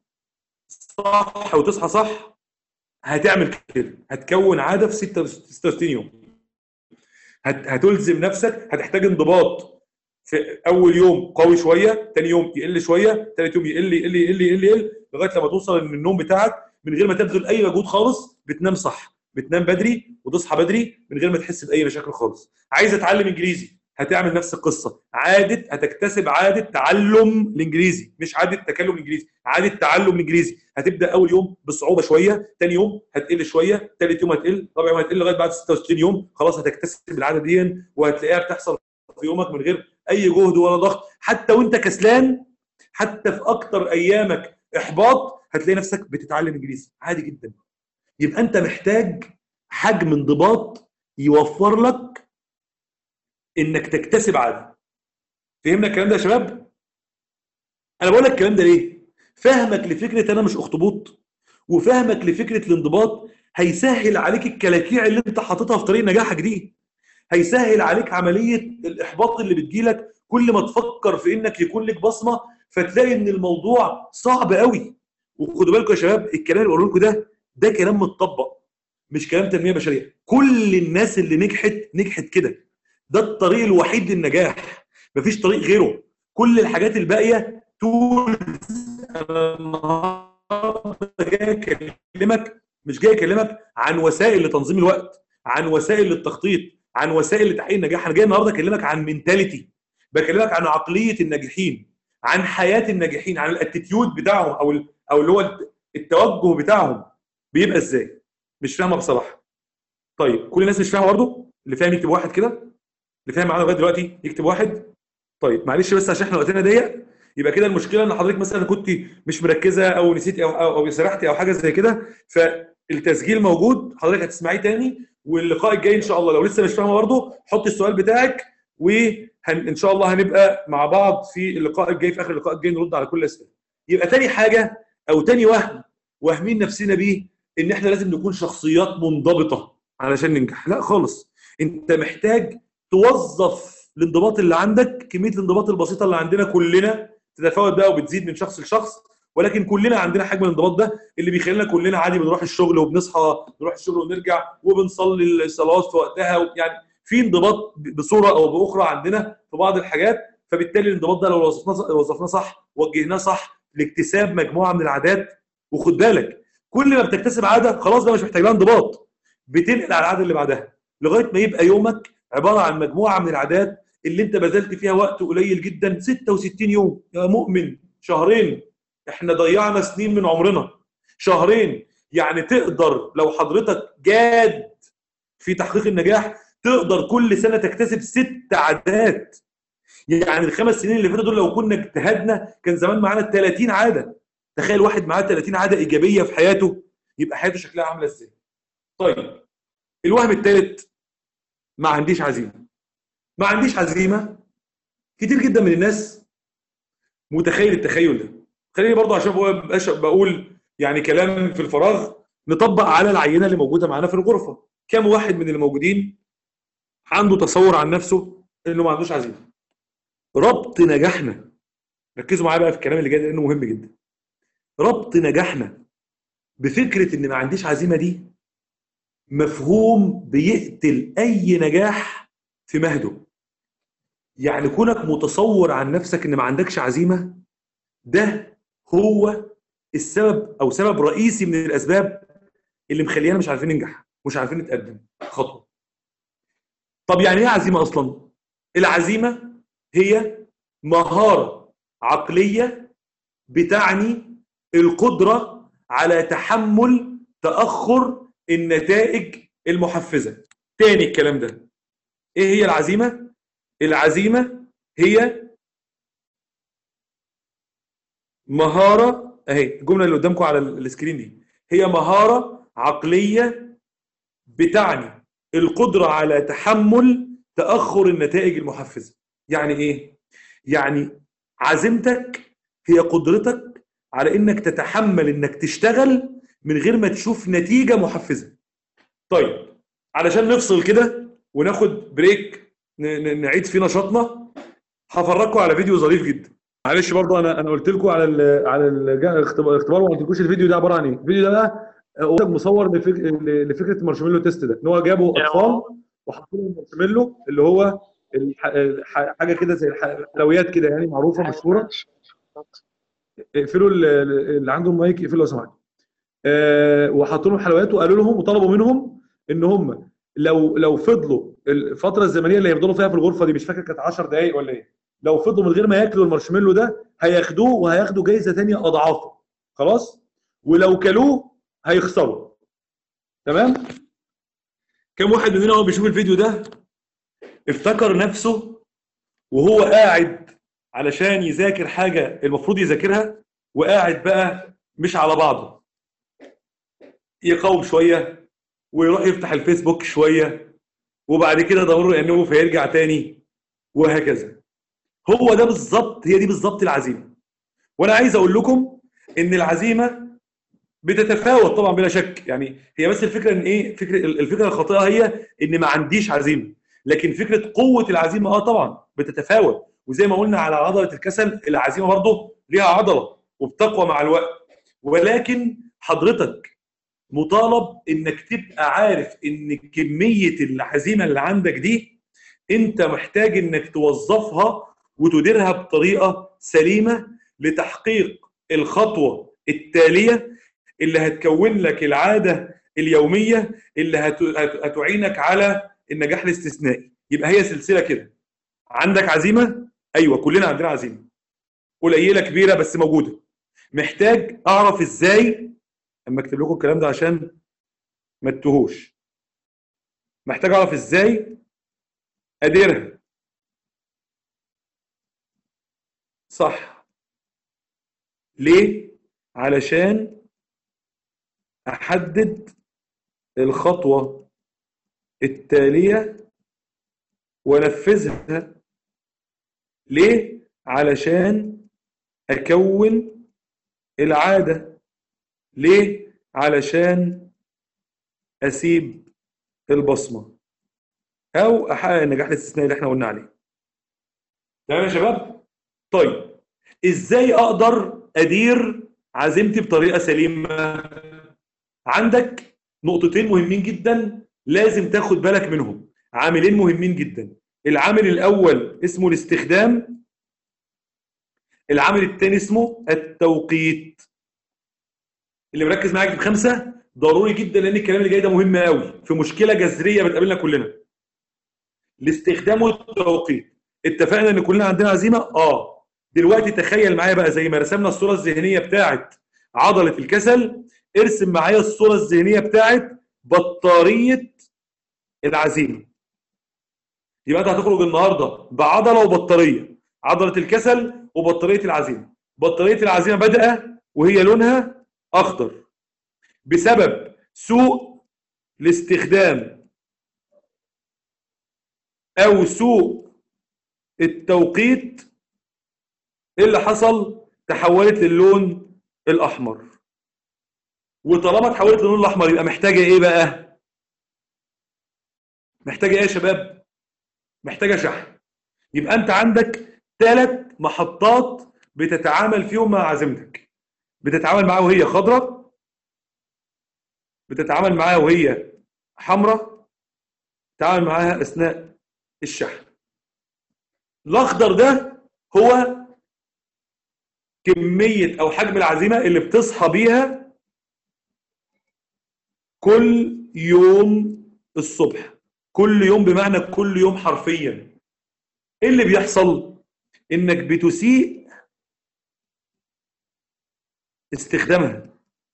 صح وتصحى صح هتعمل كده هتكون عاده في 66 يوم هت... هتلزم نفسك هتحتاج انضباط في اول يوم قوي شويه ثاني يوم يقل شويه ثالث يوم يقل يقل يقل يقل يقل لغايه لما توصل ان النوم بتاعك من غير ما تبذل اي مجهود خالص بتنام صح بتنام بدري وتصحى بدري من غير ما تحس باي مشاكل خالص عايز اتعلم انجليزي هتعمل نفس القصه عاده هتكتسب عاده تعلم الانجليزي مش عاده تكلم الانجليزي عاده تعلم الانجليزي هتبدا اول يوم بصعوبه شويه ثاني يوم هتقل شويه ثالث يوم هتقل رابع يوم هتقل لغايه بعد 66 يوم خلاص هتكتسب العاده دي وهتلاقيها بتحصل في يومك من غير اي جهد ولا ضغط حتى وانت كسلان حتى في اكتر ايامك احباط هتلاقي نفسك بتتعلم انجليزي عادي جدا يبقى انت محتاج حجم انضباط يوفر لك انك تكتسب عاده فهمنا الكلام ده يا شباب انا بقول لك الكلام ده ليه فهمك لفكره انا مش اخطبوط وفهمك لفكره الانضباط هيسهل عليك الكلاكيع اللي انت حاططها في طريق نجاحك دي هيسهل عليك عمليه الاحباط اللي بتجيلك كل ما تفكر في انك يكون لك بصمه فتلاقي ان الموضوع صعب قوي وخدوا بالكم يا شباب الكلام اللي بقوله لكم ده ده كلام متطبق مش كلام تنميه بشريه كل الناس اللي نجحت نجحت كده ده الطريق الوحيد للنجاح مفيش طريق غيره كل الحاجات الباقيه تولز انا النهارده جاي اكلمك مش جاي اكلمك عن وسائل لتنظيم الوقت عن وسائل للتخطيط عن وسائل لتحقيق النجاح انا جاي النهارده اكلمك عن منتاليتي بكلمك عن عقليه الناجحين عن حياه الناجحين عن الاتيتيود بتاعهم او او اللي هو التوجه بتاعهم بيبقى ازاي مش فاهمه بصراحه طيب كل الناس مش فاهمه برضه اللي فاهم يكتب واحد كده اللي فاهم معانا لغايه دلوقتي يكتب واحد طيب معلش بس عشان احنا وقتنا ضيق يبقى كده المشكله ان حضرتك مثلا كنت مش مركزه او نسيتي او او, أو سرحتي او حاجه زي كده فالتسجيل موجود حضرتك هتسمعيه تاني واللقاء الجاي ان شاء الله لو لسه مش فاهمه برضه حط السؤال بتاعك وان شاء الله هنبقى مع بعض في اللقاء الجاي في اخر اللقاء الجاي نرد على كل الاسئله يبقى تاني حاجه او تاني وهم واهمين نفسنا بيه ان احنا لازم نكون شخصيات منضبطه علشان ننجح لا خالص انت محتاج توظف الانضباط اللي عندك كميه الانضباط البسيطه اللي عندنا كلنا تتفاوت بقى وبتزيد من شخص لشخص ولكن كلنا عندنا حجم الانضباط ده اللي بيخلينا كلنا عادي بنروح الشغل وبنصحى نروح الشغل ونرجع وبنصلي الصلوات في وقتها يعني في انضباط بصوره او باخرى عندنا في بعض الحاجات فبالتالي الانضباط ده لو وظفناه وظفناه صح وجهناه صح لاكتساب مجموعه من العادات وخد بالك كل ما بتكتسب عاده خلاص بقى مش محتاج لها انضباط بتنقل على العاده اللي بعدها لغايه ما يبقى يومك عباره عن مجموعه من العادات اللي انت بذلت فيها وقت قليل جدا 66 يوم يا مؤمن شهرين احنا ضيعنا سنين من عمرنا شهرين يعني تقدر لو حضرتك جاد في تحقيق النجاح تقدر كل سنه تكتسب ست عادات يعني الخمس سنين اللي فاتوا دول لو كنا اجتهدنا كان زمان معانا 30 عاده تخيل واحد معاه 30 عاده ايجابيه في حياته يبقى حياته شكلها عامله ازاي طيب الوهم الثالث ما عنديش عزيمه ما عنديش عزيمه كتير جدا من الناس متخيل التخيل ده خليني برضه عشان بقولش بقول يعني كلام في الفراغ نطبق على العينه اللي موجوده معانا في الغرفه كم واحد من اللي موجودين عنده تصور عن نفسه انه ما عندوش عزيمه ربط نجاحنا ركزوا معايا بقى في الكلام اللي جاي لانه مهم جدا ربط نجاحنا بفكره ان ما عنديش عزيمه دي مفهوم بيقتل اي نجاح في مهده يعني كونك متصور عن نفسك ان ما عندكش عزيمه ده هو السبب او سبب رئيسي من الاسباب اللي مخلينا مش عارفين ننجح مش عارفين نتقدم خطوه طب يعني ايه عزيمه اصلا العزيمه هي مهاره عقليه بتعني القدره على تحمل تاخر النتائج المحفزه تاني الكلام ده ايه هي العزيمه العزيمه هي مهاره اهي الجمله اللي قدامكم على السكرين دي هي مهاره عقليه بتعني القدره على تحمل تاخر النتائج المحفزه يعني ايه يعني عزيمتك هي قدرتك على انك تتحمل انك تشتغل من غير ما تشوف نتيجه محفزه طيب علشان نفصل كده وناخد بريك نعيد فيه نشاطنا هفرجكم على فيديو ظريف جدا معلش برضه انا انا قلت لكم على ال على الاختبار وما قلتلكوش الفيديو ده عباره عن ايه الفيديو ده بقى هو مصور لفك... لفكره المارشميلو تيست ده ان هو جابوا اطفال وحطوا لهم مارشميلو اللي هو حاجه كده زي الحلويات كده يعني معروفه مشهوره اقفلوا اللي عندهم مايك يقفلوا لو سمحتوا أه وحطوا لهم حلويات وقالوا لهم وطلبوا منهم ان هم لو لو فضلوا الفتره الزمنيه اللي هيفضلوا فيها في الغرفه دي مش فاكر كانت 10 دقائق ولا ايه لو فضلوا من غير ما ياكلوا المارشميلو ده هياخدوه وهياخدوا جايزه ثانيه اضعافه خلاص ولو كلوه هيخسروا تمام كم واحد مننا وهو بيشوف الفيديو ده افتكر نفسه وهو قاعد علشان يذاكر حاجه المفروض يذاكرها وقاعد بقى مش على بعضه يقاوم شويه ويروح يفتح الفيسبوك شويه وبعد كده ضروري انه فيرجع تاني وهكذا هو ده بالظبط هي دي بالظبط العزيمه وانا عايز اقول لكم ان العزيمه بتتفاوت طبعا بلا شك يعني هي بس الفكره ان ايه فكره الفكره الخاطئه هي ان ما عنديش عزيمه لكن فكره قوه العزيمه اه طبعا بتتفاوت وزي ما قلنا على عضله الكسل العزيمه برضه ليها عضله وبتقوى مع الوقت ولكن حضرتك مطالب انك تبقى عارف ان كميه العزيمه اللي عندك دي انت محتاج انك توظفها وتديرها بطريقه سليمه لتحقيق الخطوه التاليه اللي هتكون لك العاده اليوميه اللي هتعينك على النجاح الاستثنائي يبقى هي سلسله كده عندك عزيمه ايوه كلنا عندنا عزيمه قليله كبيره بس موجوده محتاج اعرف ازاي اما اكتب لكم الكلام ده عشان ما تتوهوش محتاج اعرف ازاي اديرها صح ليه علشان احدد الخطوه التاليه وانفذها ليه علشان اكون العاده ليه علشان اسيب البصمه او احقق النجاح الاستثنائي اللي احنا قلنا عليه تمام يا شباب طيب ازاي اقدر ادير عزيمتي بطريقه سليمه عندك نقطتين مهمين جدا لازم تاخد بالك منهم عاملين مهمين جدا العامل الاول اسمه الاستخدام العامل الثاني اسمه التوقيت اللي مركز معاك بخمسه ضروري جدا لان الكلام اللي جاي ده مهم قوي في مشكله جذريه بتقابلنا كلنا الاستخدام والتوقيت اتفقنا ان كلنا عندنا عزيمه اه دلوقتي تخيل معايا بقى زي ما رسمنا الصوره الذهنيه بتاعت عضله الكسل ارسم معايا الصوره الذهنيه بتاعت بطاريه العزيمه يبقى انت هتخرج النهارده بعضله وبطاريه عضله الكسل وبطاريه العزيمه بطاريه العزيمه بادئه وهي لونها اخضر بسبب سوء الاستخدام او سوء التوقيت ايه اللي حصل تحولت للون الاحمر وطالما اتحولت للون الاحمر يبقى محتاجه ايه بقى محتاجه ايه يا شباب محتاجه شحن يبقى انت عندك ثلاث محطات بتتعامل فيهم مع عزيمتك بتتعامل معاها وهي خضراء بتتعامل معاها وهي حمراء تتعامل معاها اثناء الشحن الاخضر ده هو كميه او حجم العزيمه اللي بتصحى بيها كل يوم الصبح كل يوم بمعنى كل يوم حرفيا ايه اللي بيحصل انك بتسيء استخدامها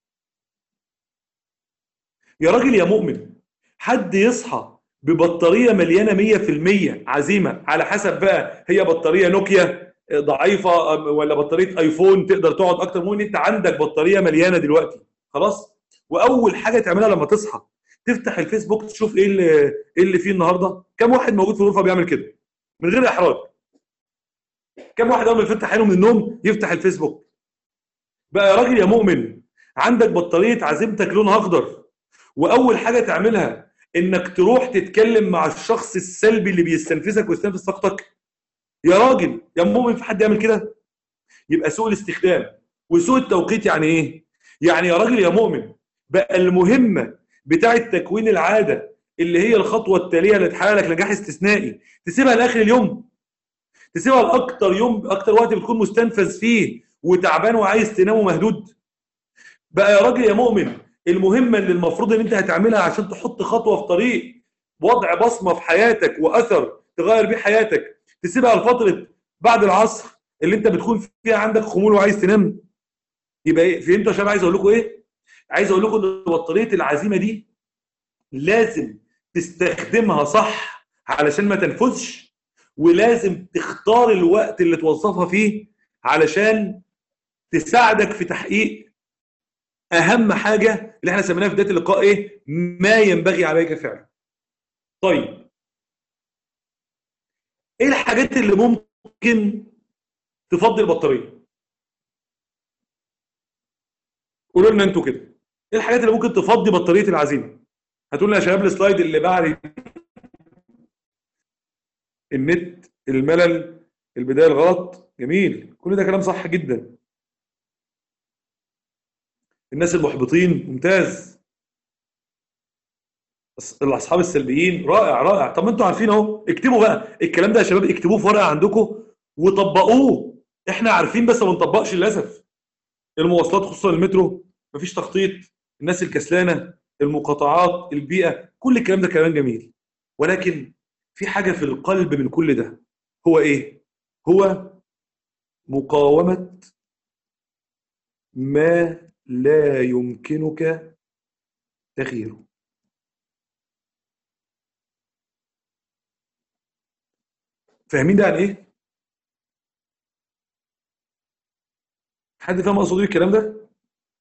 يا راجل يا مؤمن حد يصحى ببطاريه مليانه 100% عزيمه على حسب بقى هي بطاريه نوكيا ضعيفه ولا بطاريه ايفون تقدر تقعد اكتر من انت عندك بطاريه مليانه دلوقتي خلاص واول حاجه تعملها لما تصحى تفتح الفيسبوك تشوف ايه اللي ايه اللي فيه النهارده كم واحد موجود في الغرفه بيعمل كده من غير احراج كم واحد اول ما يفتح عينه من النوم يفتح الفيسبوك بقى يا راجل يا مؤمن عندك بطاريه عزيمتك لونها اخضر واول حاجه تعملها انك تروح تتكلم مع الشخص السلبي اللي بيستنفذك ويستنفذ طاقتك يا راجل يا مؤمن في حد يعمل كده يبقى سوء الاستخدام وسوء التوقيت يعني ايه يعني يا راجل يا مؤمن بقى المهمه بتاعه تكوين العاده اللي هي الخطوه التاليه اللي تحقق لك نجاح استثنائي تسيبها لاخر اليوم تسيبها لاكتر يوم اكتر وقت بتكون مستنفذ فيه وتعبان وعايز تنام ومهدود بقى يا راجل يا مؤمن المهمه اللي المفروض ان انت هتعملها عشان تحط خطوه في طريق وضع بصمه في حياتك واثر تغير بيه حياتك تسيبها لفتره بعد العصر اللي انت بتكون فيها عندك خمول وعايز تنام يبقى ايه فهمتوا يا شباب عايز اقول لكم ايه عايز اقول لكم ان بطاريه العزيمه دي لازم تستخدمها صح علشان ما تنفذش ولازم تختار الوقت اللي توظفها فيه علشان تساعدك في تحقيق اهم حاجه اللي احنا سميناها في بدايه اللقاء ايه ما ينبغي عليك فعله طيب ايه الحاجات اللي ممكن تفضي البطاريه قولوا لنا انتوا كده ايه الحاجات اللي ممكن تفضي بطاريه العزيمه هتقول لنا يا شباب السلايد اللي بعد النت الملل البدايه الغلط جميل كل ده كلام صح جدا الناس المحبطين ممتاز الاصحاب السلبيين رائع رائع طب ما انتوا عارفين اهو اكتبوا بقى الكلام ده يا شباب اكتبوه في ورقه عندكم وطبقوه احنا عارفين بس ما بنطبقش للاسف المواصلات خصوصا المترو مفيش تخطيط الناس الكسلانه المقاطعات البيئه كل الكلام ده كلام جميل ولكن في حاجه في القلب من كل ده هو ايه هو مقاومه ما لا يمكنك تغييره فاهمين ده يعني ايه حد فاهم اقصد ايه الكلام ده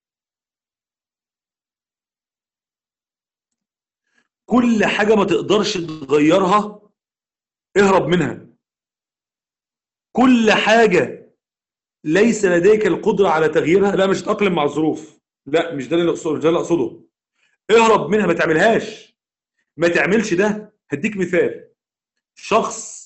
كل حاجه ما تقدرش تغيرها اهرب منها كل حاجه ليس لديك القدره على تغييرها لا مش تتاقلم مع الظروف لا مش ده اللي اقصده مش ده اللي اقصده اهرب منها ما تعملهاش ما تعملش ده هديك مثال شخص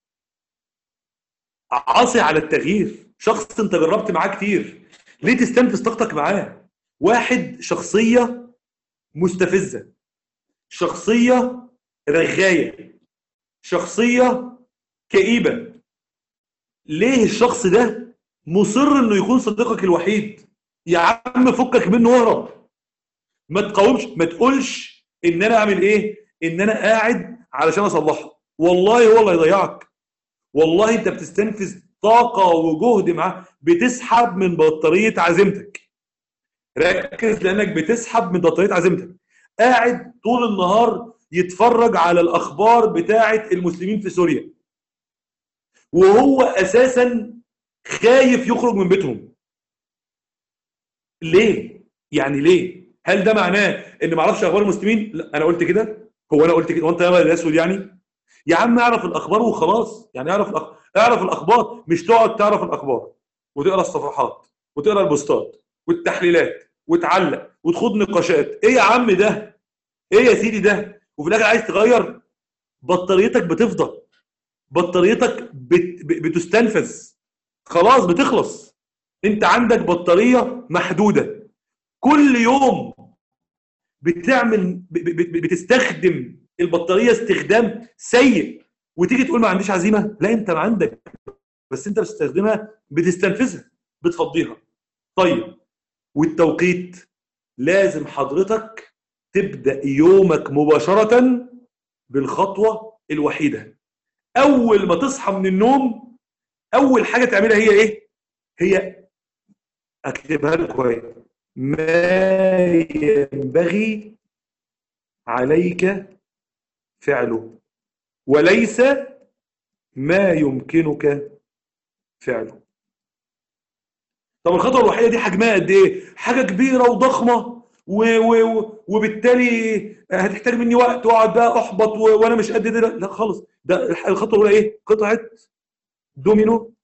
عاصي على التغيير شخص انت جربت معاه كتير ليه تستنفذ طاقتك معاه واحد شخصيه مستفزه شخصيه رغايه شخصيه كئيبه ليه الشخص ده مصر انه يكون صديقك الوحيد يا عم فكك منه واهرب ما تقاومش ما تقولش ان انا اعمل ايه ان انا قاعد علشان اصلحه والله هو اللي هيضيعك والله انت بتستنفذ طاقه وجهد معاه بتسحب من بطاريه عزيمتك ركز لانك بتسحب من بطاريه عزيمتك قاعد طول النهار يتفرج على الاخبار بتاعه المسلمين في سوريا وهو اساسا خايف يخرج من بيتهم ليه يعني ليه هل ده معناه ان ما اعرفش اخبار المسلمين لا انا قلت كده هو انا قلت كده وانت يا الاسود يعني يا عم اعرف الاخبار وخلاص يعني اعرف الأخ... اعرف الاخبار مش تقعد تعرف الاخبار وتقرا الصفحات وتقرا البوستات والتحليلات وتعلق وتخوض نقاشات ايه يا عم ده ايه يا سيدي ده وفي الاخر عايز تغير بطاريتك بتفضى بطاريتك بت... بتستنفذ خلاص بتخلص انت عندك بطاريه محدوده كل يوم بتعمل بتستخدم البطاريه استخدام سيء وتيجي تقول ما عنديش عزيمه لا انت ما عندك بس انت بتستخدمها بتستنفذها بتفضيها طيب والتوقيت لازم حضرتك تبدا يومك مباشره بالخطوه الوحيده اول ما تصحى من النوم اول حاجه تعملها هي ايه هي اكتبها لك كويس ما ينبغي عليك فعله وليس ما يمكنك فعله طب الخطوه الوحيده دي حجمها قد ايه حاجه كبيره وضخمه و و وبالتالي هتحتاج مني وقت واقعد بقى احبط و... وانا مش قد ده لا خالص ده الخطوه الاولى ايه قطعه دومينو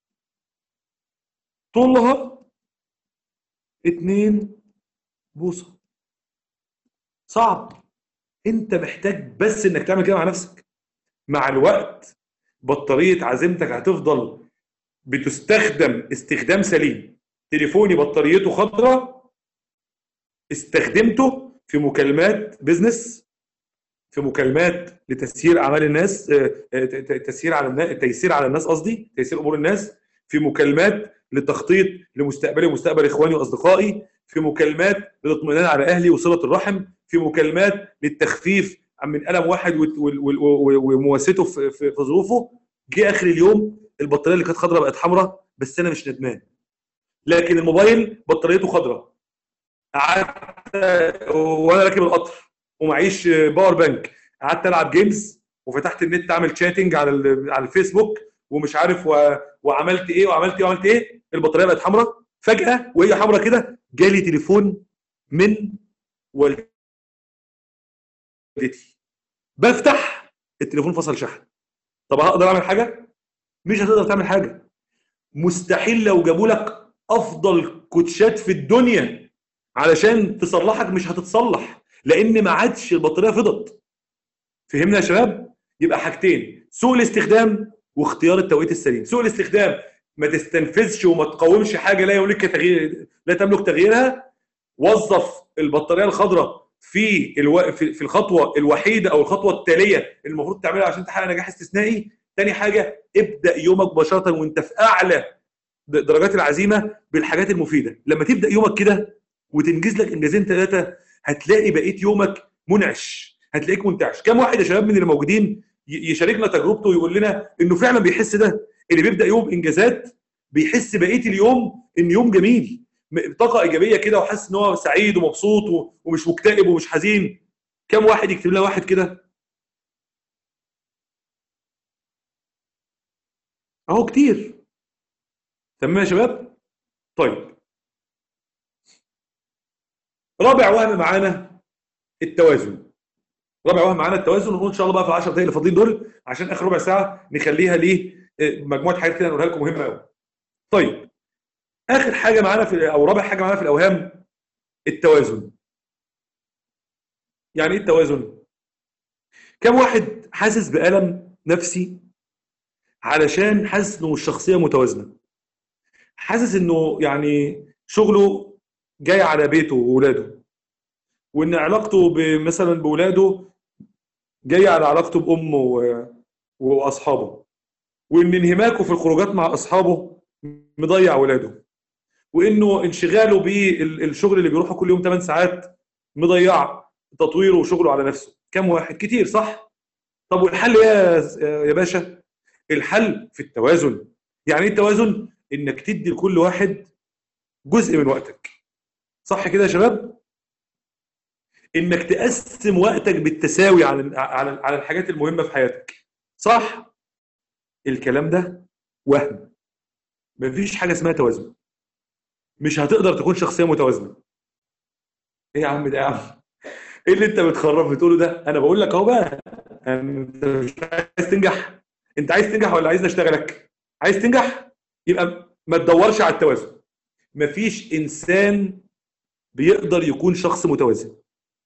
طولها اتنين بوصه صعب انت محتاج بس انك تعمل كده مع نفسك مع الوقت بطاريه عزيمتك هتفضل بتستخدم استخدام سليم تليفوني بطاريته خضراء استخدمته في مكالمات بيزنس في مكالمات لتسيير اعمال الناس تسيير على الناس تيسير على الناس قصدي تيسير امور الناس في مكالمات للتخطيط لمستقبلي ومستقبل اخواني واصدقائي في مكالمات للاطمئنان على اهلي وصله الرحم في مكالمات للتخفيف من الم واحد ومواساته في, في, في ظروفه جه اخر اليوم البطاريه اللي كانت خضراء بقت حمراء بس انا مش ندمان لكن الموبايل بطاريته خضراء قعدت وانا راكب القطر ومعيش باور بانك قعدت العب جيمز وفتحت النت اعمل شاتنج على على الفيسبوك ومش عارف و... وعملت ايه وعملت ايه وعملت ايه البطاريه بقت حمراء فجاه وهي حمراء كده جالي تليفون من والدتي بفتح التليفون فصل شحن طب هقدر اعمل حاجه مش هتقدر تعمل حاجه مستحيل لو جابوا لك افضل كوتشات في الدنيا علشان تصلحك مش هتتصلح لان ما عادش البطاريه فضت فهمنا يا شباب يبقى حاجتين سوء الاستخدام واختيار التوقيت السليم سوء الاستخدام ما تستنفذش وما تقاومش حاجه لا يملك تغيير لا تملك تغييرها وظف البطاريه الخضراء في الو... في الخطوه الوحيده او الخطوه التاليه اللي المفروض تعملها عشان تحقق نجاح استثنائي تاني حاجه ابدا يومك مباشره وانت في اعلى درجات العزيمه بالحاجات المفيده لما تبدا يومك كده وتنجز لك انجازين ثلاثه هتلاقي بقيه يومك منعش هتلاقيك منتعش كم واحد يا شباب من اللي موجودين يشاركنا تجربته ويقول لنا انه فعلا بيحس ده اللي بيبدا يوم انجازات بيحس بقيه اليوم ان يوم جميل طاقه ايجابيه كده وحاسس ان هو سعيد ومبسوط ومش مكتئب ومش حزين كم واحد يكتب لنا واحد كده اهو كتير تمام يا شباب طيب رابع وهم معانا التوازن رابع وهم معانا التوازن ونقول ان شاء الله بقى في 10 دقايق اللي فاضلين دول عشان اخر ربع ساعه نخليها ليه مجموعه حاجات كده نقولها لكم مهمه قوي طيب اخر حاجه معانا في او رابع حاجه معانا في الاوهام التوازن يعني ايه التوازن كم واحد حاسس بألم نفسي علشان حاسس انه مش شخصيه متوازنه حاسس انه يعني شغله جاي على بيته وولاده وان علاقته مثلا بولاده جايه على علاقته بامه و... واصحابه وان انهماكه في الخروجات مع اصحابه مضيع ولاده وانه انشغاله بالشغل اللي بيروحه كل يوم 8 ساعات مضيع تطويره وشغله على نفسه كم واحد كتير صح طب والحل يا يا باشا الحل في التوازن يعني ايه التوازن انك تدي لكل واحد جزء من وقتك صح كده يا شباب انك تقسم وقتك بالتساوي على على على الحاجات المهمه في حياتك صح الكلام ده وهم مفيش حاجه اسمها توازن مش هتقدر تكون شخصيه متوازنه ايه يا عم ده يا عم ايه اللي انت بتخرف بتقوله ده انا بقول لك اهو بقى انت مش عايز تنجح انت عايز تنجح ولا عايز اشتغلك عايز تنجح يبقى ما تدورش على التوازن مفيش انسان بيقدر يكون شخص متوازن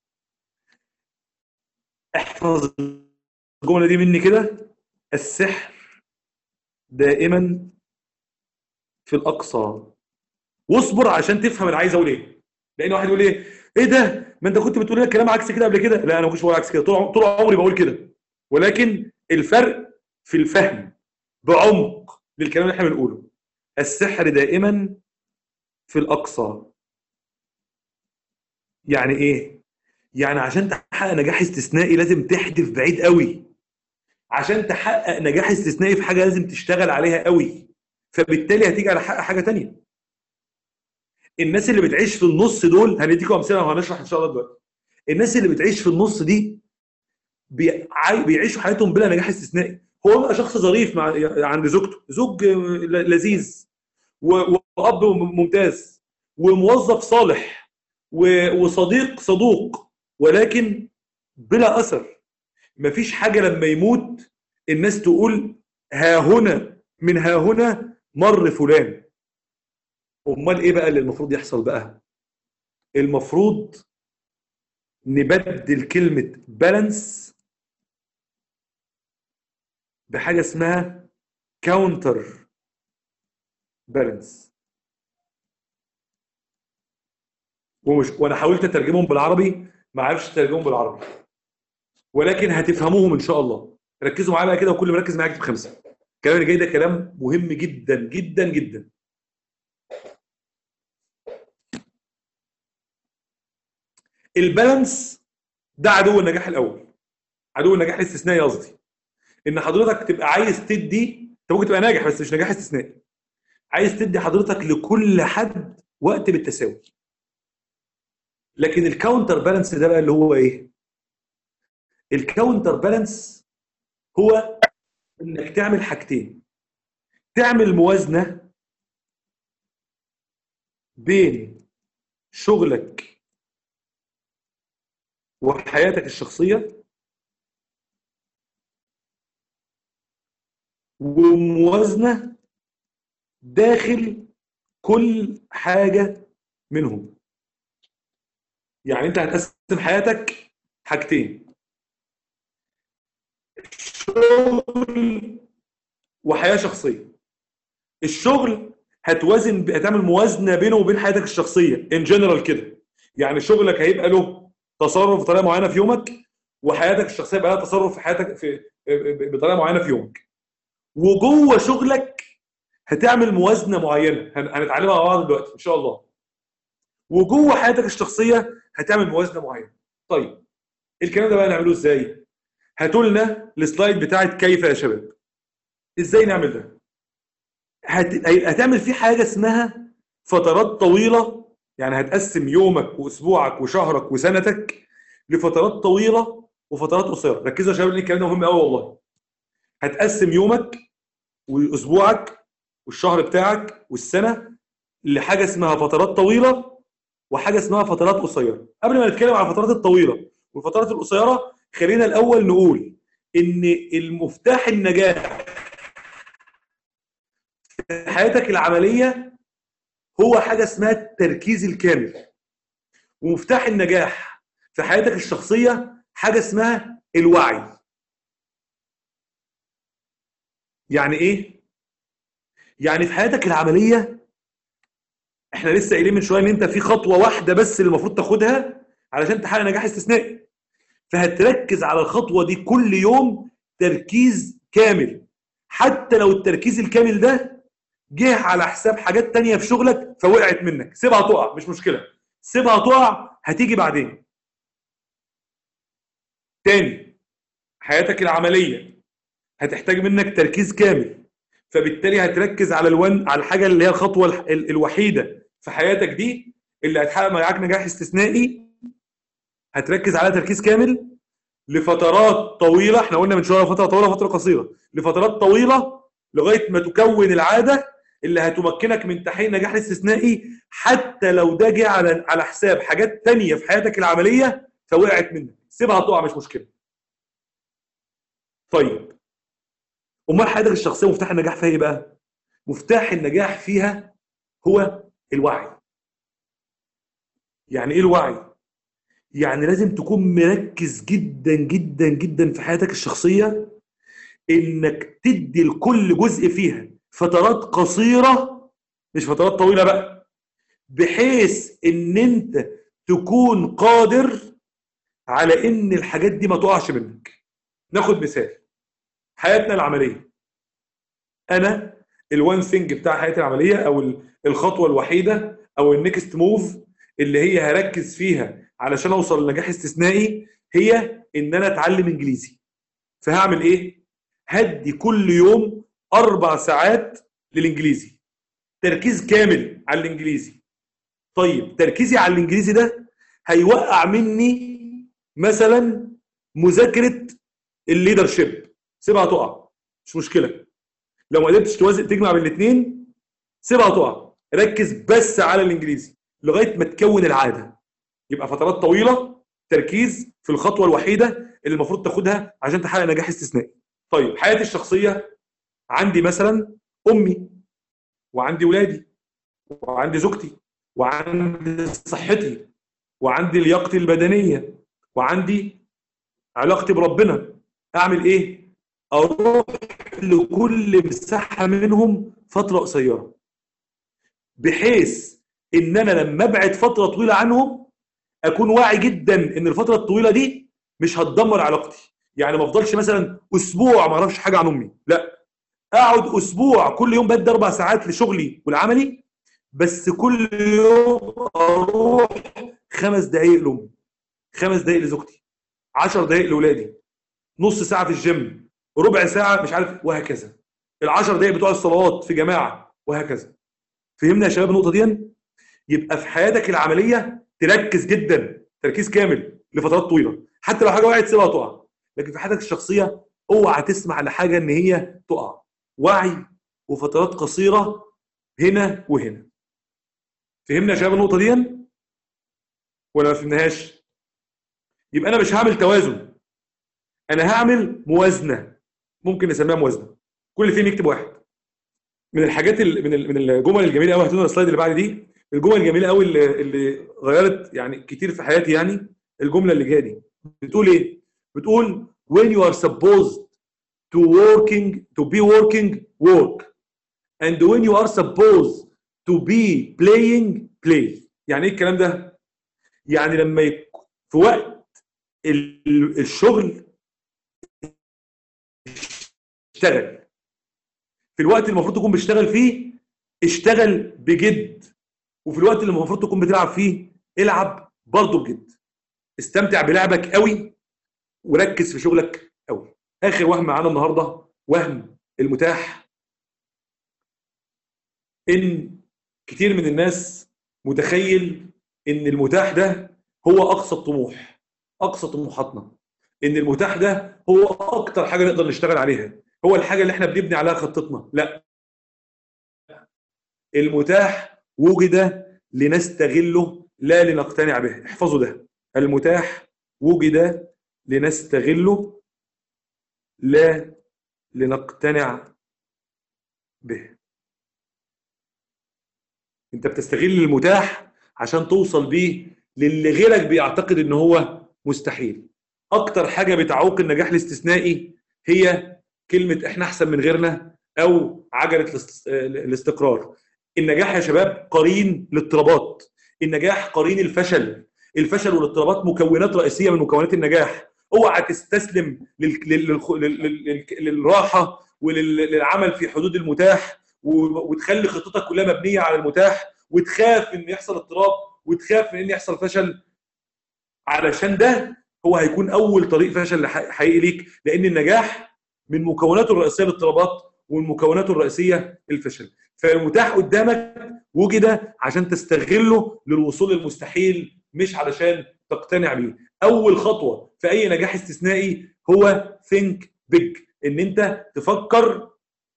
احفظ الجمله دي مني كده السحر دائما في الاقصى واصبر عشان تفهم انا عايز اقول ايه لان واحد يقول ايه ايه ده ما انت كنت بتقول لنا كلام عكس كده قبل كده لا انا ما كنتش بقول عكس كده طول طول عمري بقول كده ولكن الفرق في الفهم بعمق للكلام اللي احنا بنقوله السحر دائما في الاقصى يعني ايه يعني عشان تحقق نجاح استثنائي لازم تحدف بعيد قوي عشان تحقق نجاح استثنائي في حاجه لازم تشتغل عليها قوي فبالتالي هتيجي على حق حاجه تانية الناس اللي بتعيش في النص دول هنديكم امثله وهنشرح ان شاء الله دلوقتي الناس اللي بتعيش في النص دي بيع- بيعيشوا حياتهم بلا نجاح استثنائي هو بقى شخص ظريف مع عند زوجته زوج ل- لذيذ و- واب ممتاز وموظف صالح و- وصديق صدوق ولكن بلا اثر مفيش حاجه لما يموت الناس تقول ها هنا من ها هنا مر فلان امال ايه بقى اللي المفروض يحصل بقى المفروض نبدل كلمه بالانس بحاجه اسمها كاونتر بالانس ومش وانا حاولت اترجمهم بالعربي ما عرفتش اترجمهم بالعربي ولكن هتفهموهم ان شاء الله ركزوا معايا بقى كده وكل مركز معايا يكتب خمسه الكلام اللي جاي ده كلام مهم جدا جدا جدا البالانس ده عدو النجاح الاول عدو النجاح الاستثنائي قصدي ان حضرتك تبقى عايز تدي انت ممكن تبقى ناجح بس مش نجاح استثنائي عايز تدي حضرتك لكل حد وقت بالتساوي لكن الكاونتر بالانس ده بقى اللي هو ايه الكاونتر بالانس هو انك تعمل حاجتين تعمل موازنه بين شغلك وحياتك الشخصيه وموازنه داخل كل حاجه منهم يعني انت هتقسم حياتك حاجتين شغل وحياه شخصيه الشغل هتوازن هتعمل موازنه بينه وبين حياتك الشخصيه ان جنرال كده يعني شغلك هيبقى له تصرف بطريقه معينه في يومك وحياتك الشخصيه يبقى لها تصرف في حياتك في بطريقه معينه في يومك وجوه شغلك هتعمل موازنه معينه هن- هنتعلمها مع بعض دلوقتي ان شاء الله وجوه حياتك الشخصيه هتعمل موازنه معينه طيب الكلام ده بقى نعمله ازاي هاتوا لنا السلايد بتاعت كيف يا شباب ازاي نعمل ده هت... هتعمل فيه حاجه اسمها فترات طويله يعني هتقسم يومك واسبوعك وشهرك وسنتك لفترات طويله وفترات قصيره ركزوا يا شباب لان الكلام ده مهم قوي والله هتقسم يومك واسبوعك والشهر بتاعك والسنه لحاجه اسمها فترات طويله وحاجه اسمها فترات قصيره قبل ما نتكلم عن الفترات الطويله والفترات القصيره خلينا الاول نقول ان المفتاح النجاح في حياتك العمليه هو حاجه اسمها التركيز الكامل ومفتاح النجاح في حياتك الشخصيه حاجه اسمها الوعي يعني ايه يعني في حياتك العمليه احنا لسه قايلين من شويه ان انت في خطوه واحده بس اللي المفروض تاخدها علشان تحقق نجاح استثنائي فهتركز على الخطوه دي كل يوم تركيز كامل حتى لو التركيز الكامل ده جه على حساب حاجات تانية في شغلك فوقعت منك سيبها تقع مش مشكله سيبها تقع هتيجي بعدين تاني حياتك العمليه هتحتاج منك تركيز كامل فبالتالي هتركز على الون على الحاجه اللي هي الخطوه ال- الوحيده في حياتك دي اللي هتحقق معاك نجاح استثنائي هتركز على تركيز كامل لفترات طويله احنا قلنا من شويه فتره طويله فتره قصيره لفترات طويله لغايه ما تكون العاده اللي هتمكنك من تحقيق النجاح الاستثنائي حتى لو ده جه على على حساب حاجات تانية في حياتك العمليه فوقعت منك سيبها تقع مش مشكله طيب امال حياتك الشخصيه مفتاح النجاح فيها ايه بقى مفتاح النجاح فيها هو الوعي يعني ايه الوعي يعني لازم تكون مركز جدا جدا جدا في حياتك الشخصيه انك تدي لكل جزء فيها فترات قصيره مش فترات طويله بقى بحيث ان انت تكون قادر على ان الحاجات دي ما تقعش منك ناخد مثال حياتنا العمليه انا الوان ثينج بتاع حياتي العمليه او ال- الخطوه الوحيده او النكست موف اللي هي هركز فيها علشان اوصل لنجاح استثنائي هي ان انا اتعلم انجليزي فهعمل ايه هدي كل يوم اربع ساعات للانجليزي تركيز كامل على الانجليزي طيب تركيزي على الانجليزي ده هيوقع مني مثلا مذاكره الليدرشيب سيبها تقع مش مشكله لو ما قدرتش توازن تجمع بين الاثنين سيبها تقع ركز بس على الانجليزي لغايه ما تكون العاده يبقى فترات طويله تركيز في الخطوه الوحيده اللي المفروض تاخدها عشان تحقق نجاح استثنائي طيب حياتي الشخصيه عندي مثلا امي وعندي ولادي وعندي زوجتي وعندي صحتي وعندي لياقتي البدنيه وعندي علاقتي بربنا اعمل ايه اروح لكل مساحه منهم فتره قصيره بحيث ان انا لما ابعد فتره طويله عنهم اكون واعي جدا ان الفتره الطويله دي مش هتدمر علاقتي يعني ما افضلش مثلا اسبوع ما اعرفش حاجه عن امي لا اقعد اسبوع كل يوم بدي اربع ساعات لشغلي والعملي بس كل يوم اروح خمس دقائق لامي خمس دقائق لزوجتي عشر دقائق لاولادي نص ساعه في الجيم ربع ساعه مش عارف وهكذا العشر دقائق بتوع الصلوات في جماعه وهكذا فهمنا يا شباب النقطه دي يبقى في حياتك العمليه تركز جدا تركيز كامل لفترات طويله حتى لو حاجه وقعت سيبها تقع لكن في حياتك الشخصيه اوعى تسمح لحاجه ان هي تقع وعي وفترات قصيره هنا وهنا فهمنا يا شباب النقطه دي ولا ما فهمناهاش يبقى انا مش هعمل توازن انا هعمل موازنه ممكن نسميها موازنه كل فين يكتب واحد من الحاجات ال من ال من الجمل الجميله قوي هاتوا السلايد اللي بعد دي الجمل الجميله قوي اللي, اللي غيرت يعني كتير في حياتي يعني الجمله اللي جايه دي بتقول ايه بتقول when you are supposed to working to be working work and when you are supposed to be playing play يعني ايه الكلام ده يعني لما يك... في وقت ال- الشغل اشتغل في الوقت اللي المفروض تكون بتشتغل فيه اشتغل بجد وفي الوقت اللي المفروض تكون بتلعب فيه العب برضه بجد استمتع بلعبك قوي وركز في شغلك قوي اخر وهم معانا النهارده وهم المتاح ان كتير من الناس متخيل ان المتاح ده هو اقصى الطموح اقصى طموحاتنا ان المتاح ده هو اكتر حاجه نقدر نشتغل عليها هو الحاجه اللي احنا بنبني عليها خطتنا لا المتاح وجد لنستغله لا لنقتنع به احفظوا ده المتاح وجد لنستغله لا لنقتنع به انت بتستغل المتاح عشان توصل بيه للي غيرك بيعتقد ان هو مستحيل اكتر حاجه بتعوق النجاح الاستثنائي هي كلمه احنا احسن من غيرنا او عجله الاست- الاستقرار النجاح يا شباب قرين الاضطرابات النجاح قرين الفشل الفشل والاضطرابات مكونات رئيسيه من مكونات النجاح اوعى تستسلم لل... لل... لل... لل... للراحه وللعمل في حدود المتاح و- وتخلي خطتك كلها مبنيه على المتاح وتخاف ان يحصل اضطراب وتخاف من ان يحصل فشل علشان ده هو هيكون اول طريق فشل ح- حقيقي ليك لان النجاح من مكوناته الرئيسيه الاضطرابات ومن مكوناته الرئيسيه الفشل فالمتاح قدامك وجد عشان تستغله للوصول للمستحيل مش علشان تقتنع بيه اول خطوه في اي نجاح استثنائي هو think big ان انت تفكر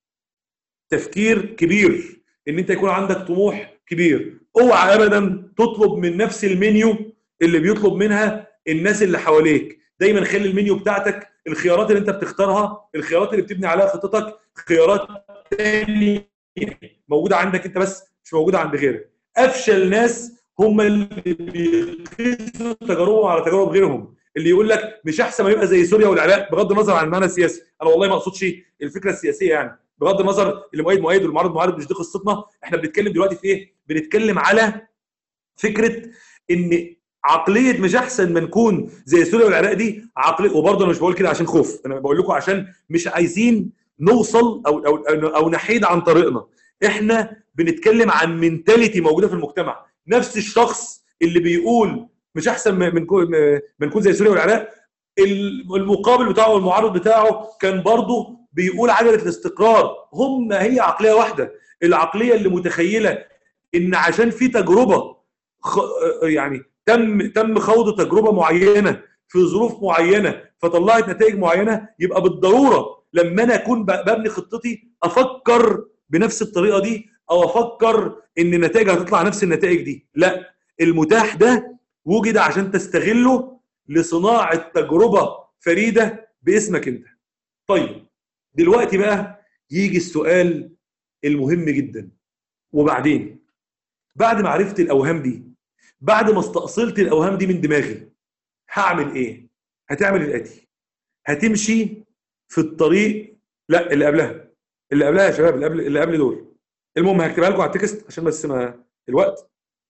تفكير كبير ان انت يكون عندك طموح كبير اوعى ابدا تطلب من نفس المنيو اللي بيطلب منها الناس اللي حواليك دايما خلي المنيو بتاعتك الخيارات اللي انت بتختارها الخيارات اللي بتبني عليها خطتك خيارات تانية موجوده عندك انت بس مش موجوده عند غيرك افشل ناس هم اللي بيقيسوا تجاربهم على تجارب غيرهم اللي يقول لك مش احسن ما يبقى زي سوريا والعراق بغض النظر عن المعنى السياسي انا والله ما اقصدش الفكره السياسيه يعني بغض النظر اللي مؤيد مؤيد والمعارض معارض مش دي قصتنا احنا بنتكلم دلوقتي في ايه بنتكلم على فكره ان عقليه مش احسن ما نكون زي سوريا والعراق دي عقليه وبرضه انا مش بقول كده عشان خوف انا بقول لكم عشان مش عايزين نوصل او او او, أو نحيد عن طريقنا احنا بنتكلم عن منتاليتي موجوده في المجتمع نفس الشخص اللي بيقول مش احسن ما نكون ما نكون زي سوريا والعراق المقابل بتاعه والمعارض بتاعه كان برضه بيقول عجله الاستقرار هم هي عقليه واحده العقليه اللي متخيله ان عشان في تجربه خ... يعني تم تم خوض تجربه معينه في ظروف معينه فطلعت نتائج معينه يبقى بالضروره لما انا اكون ببني خطتي افكر بنفس الطريقه دي او افكر ان النتائج هتطلع نفس النتائج دي لا المتاح ده وجد عشان تستغله لصناعه تجربه فريده باسمك انت طيب دلوقتي بقى يجي السؤال المهم جدا وبعدين بعد ما عرفت الاوهام دي بعد ما استأصلت الاوهام دي من دماغي هعمل ايه هتعمل الاتي هتمشي في الطريق لا اللي قبلها اللي قبلها يا شباب اللي قبل اللي قبل دول المهم هكتبها لكم على التكست عشان بس ما الوقت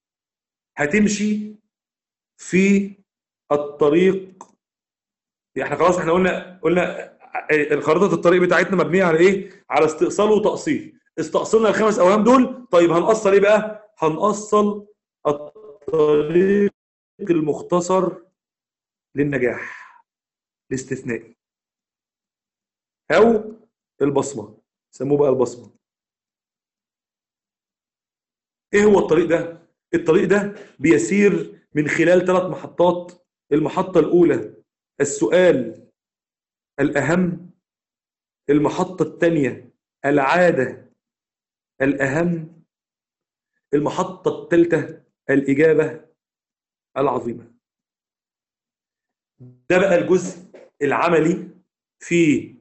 هتمشي في الطريق احنا خلاص احنا قلنا قلنا خريطه الطريق بتاعتنا مبنيه على ايه على استئصال وتأصيل استأصلنا الخمس اوهام دول طيب هنأصل ايه بقى هنأصل الطريق المختصر للنجاح الاستثنائي او البصمه سموه بقى البصمه ايه هو الطريق ده الطريق ده بيسير من خلال ثلاث محطات المحطه الاولى السؤال الاهم المحطه الثانيه العاده الاهم المحطه الثالثه الاجابه العظيمه ده بقى الجزء العملي في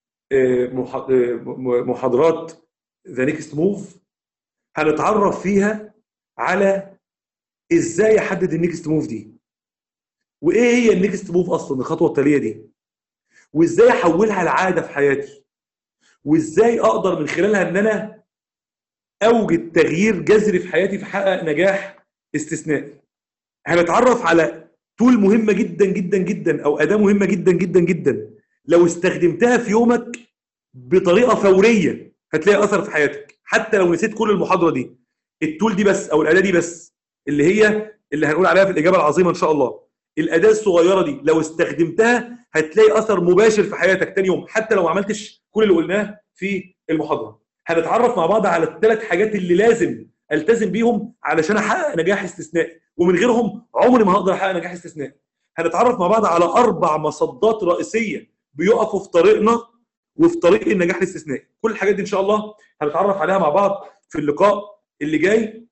محاضرات ذا نيكست موف هنتعرف فيها على ازاي احدد النيكست موف دي وايه هي النيكست موف اصلا الخطوه التاليه دي وازاي احولها لعاده في حياتي وازاي اقدر من خلالها ان انا اوجد تغيير جذري في حياتي في حقق نجاح استثنائي هنتعرف على تول مهمه جدا جدا جدا او اداه مهمه جدا جدا جدا لو استخدمتها في يومك بطريقه فوريه هتلاقي اثر في حياتك حتى لو نسيت كل المحاضره دي التول دي بس او الاداه دي بس اللي هي اللي هنقول عليها في الاجابه العظيمه ان شاء الله الاداه الصغيره دي لو استخدمتها هتلاقي اثر مباشر في حياتك تاني يوم حتى لو ما عملتش كل اللي قلناه في المحاضره هنتعرف مع بعض على الثلاث حاجات اللي لازم التزم بيهم علشان احقق نجاح استثنائي ومن غيرهم عمري ما هقدر احقق نجاح استثنائي هنتعرف مع بعض على اربع مصدات رئيسيه بيقفوا في طريقنا وفي طريق النجاح الاستثنائي كل الحاجات دي ان شاء الله هنتعرف عليها مع بعض في اللقاء اللي جاي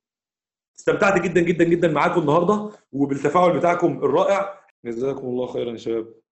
استمتعت جدا جدا جدا معاكم النهارده وبالتفاعل بتاعكم الرائع جزاكم الله خيرا يا شباب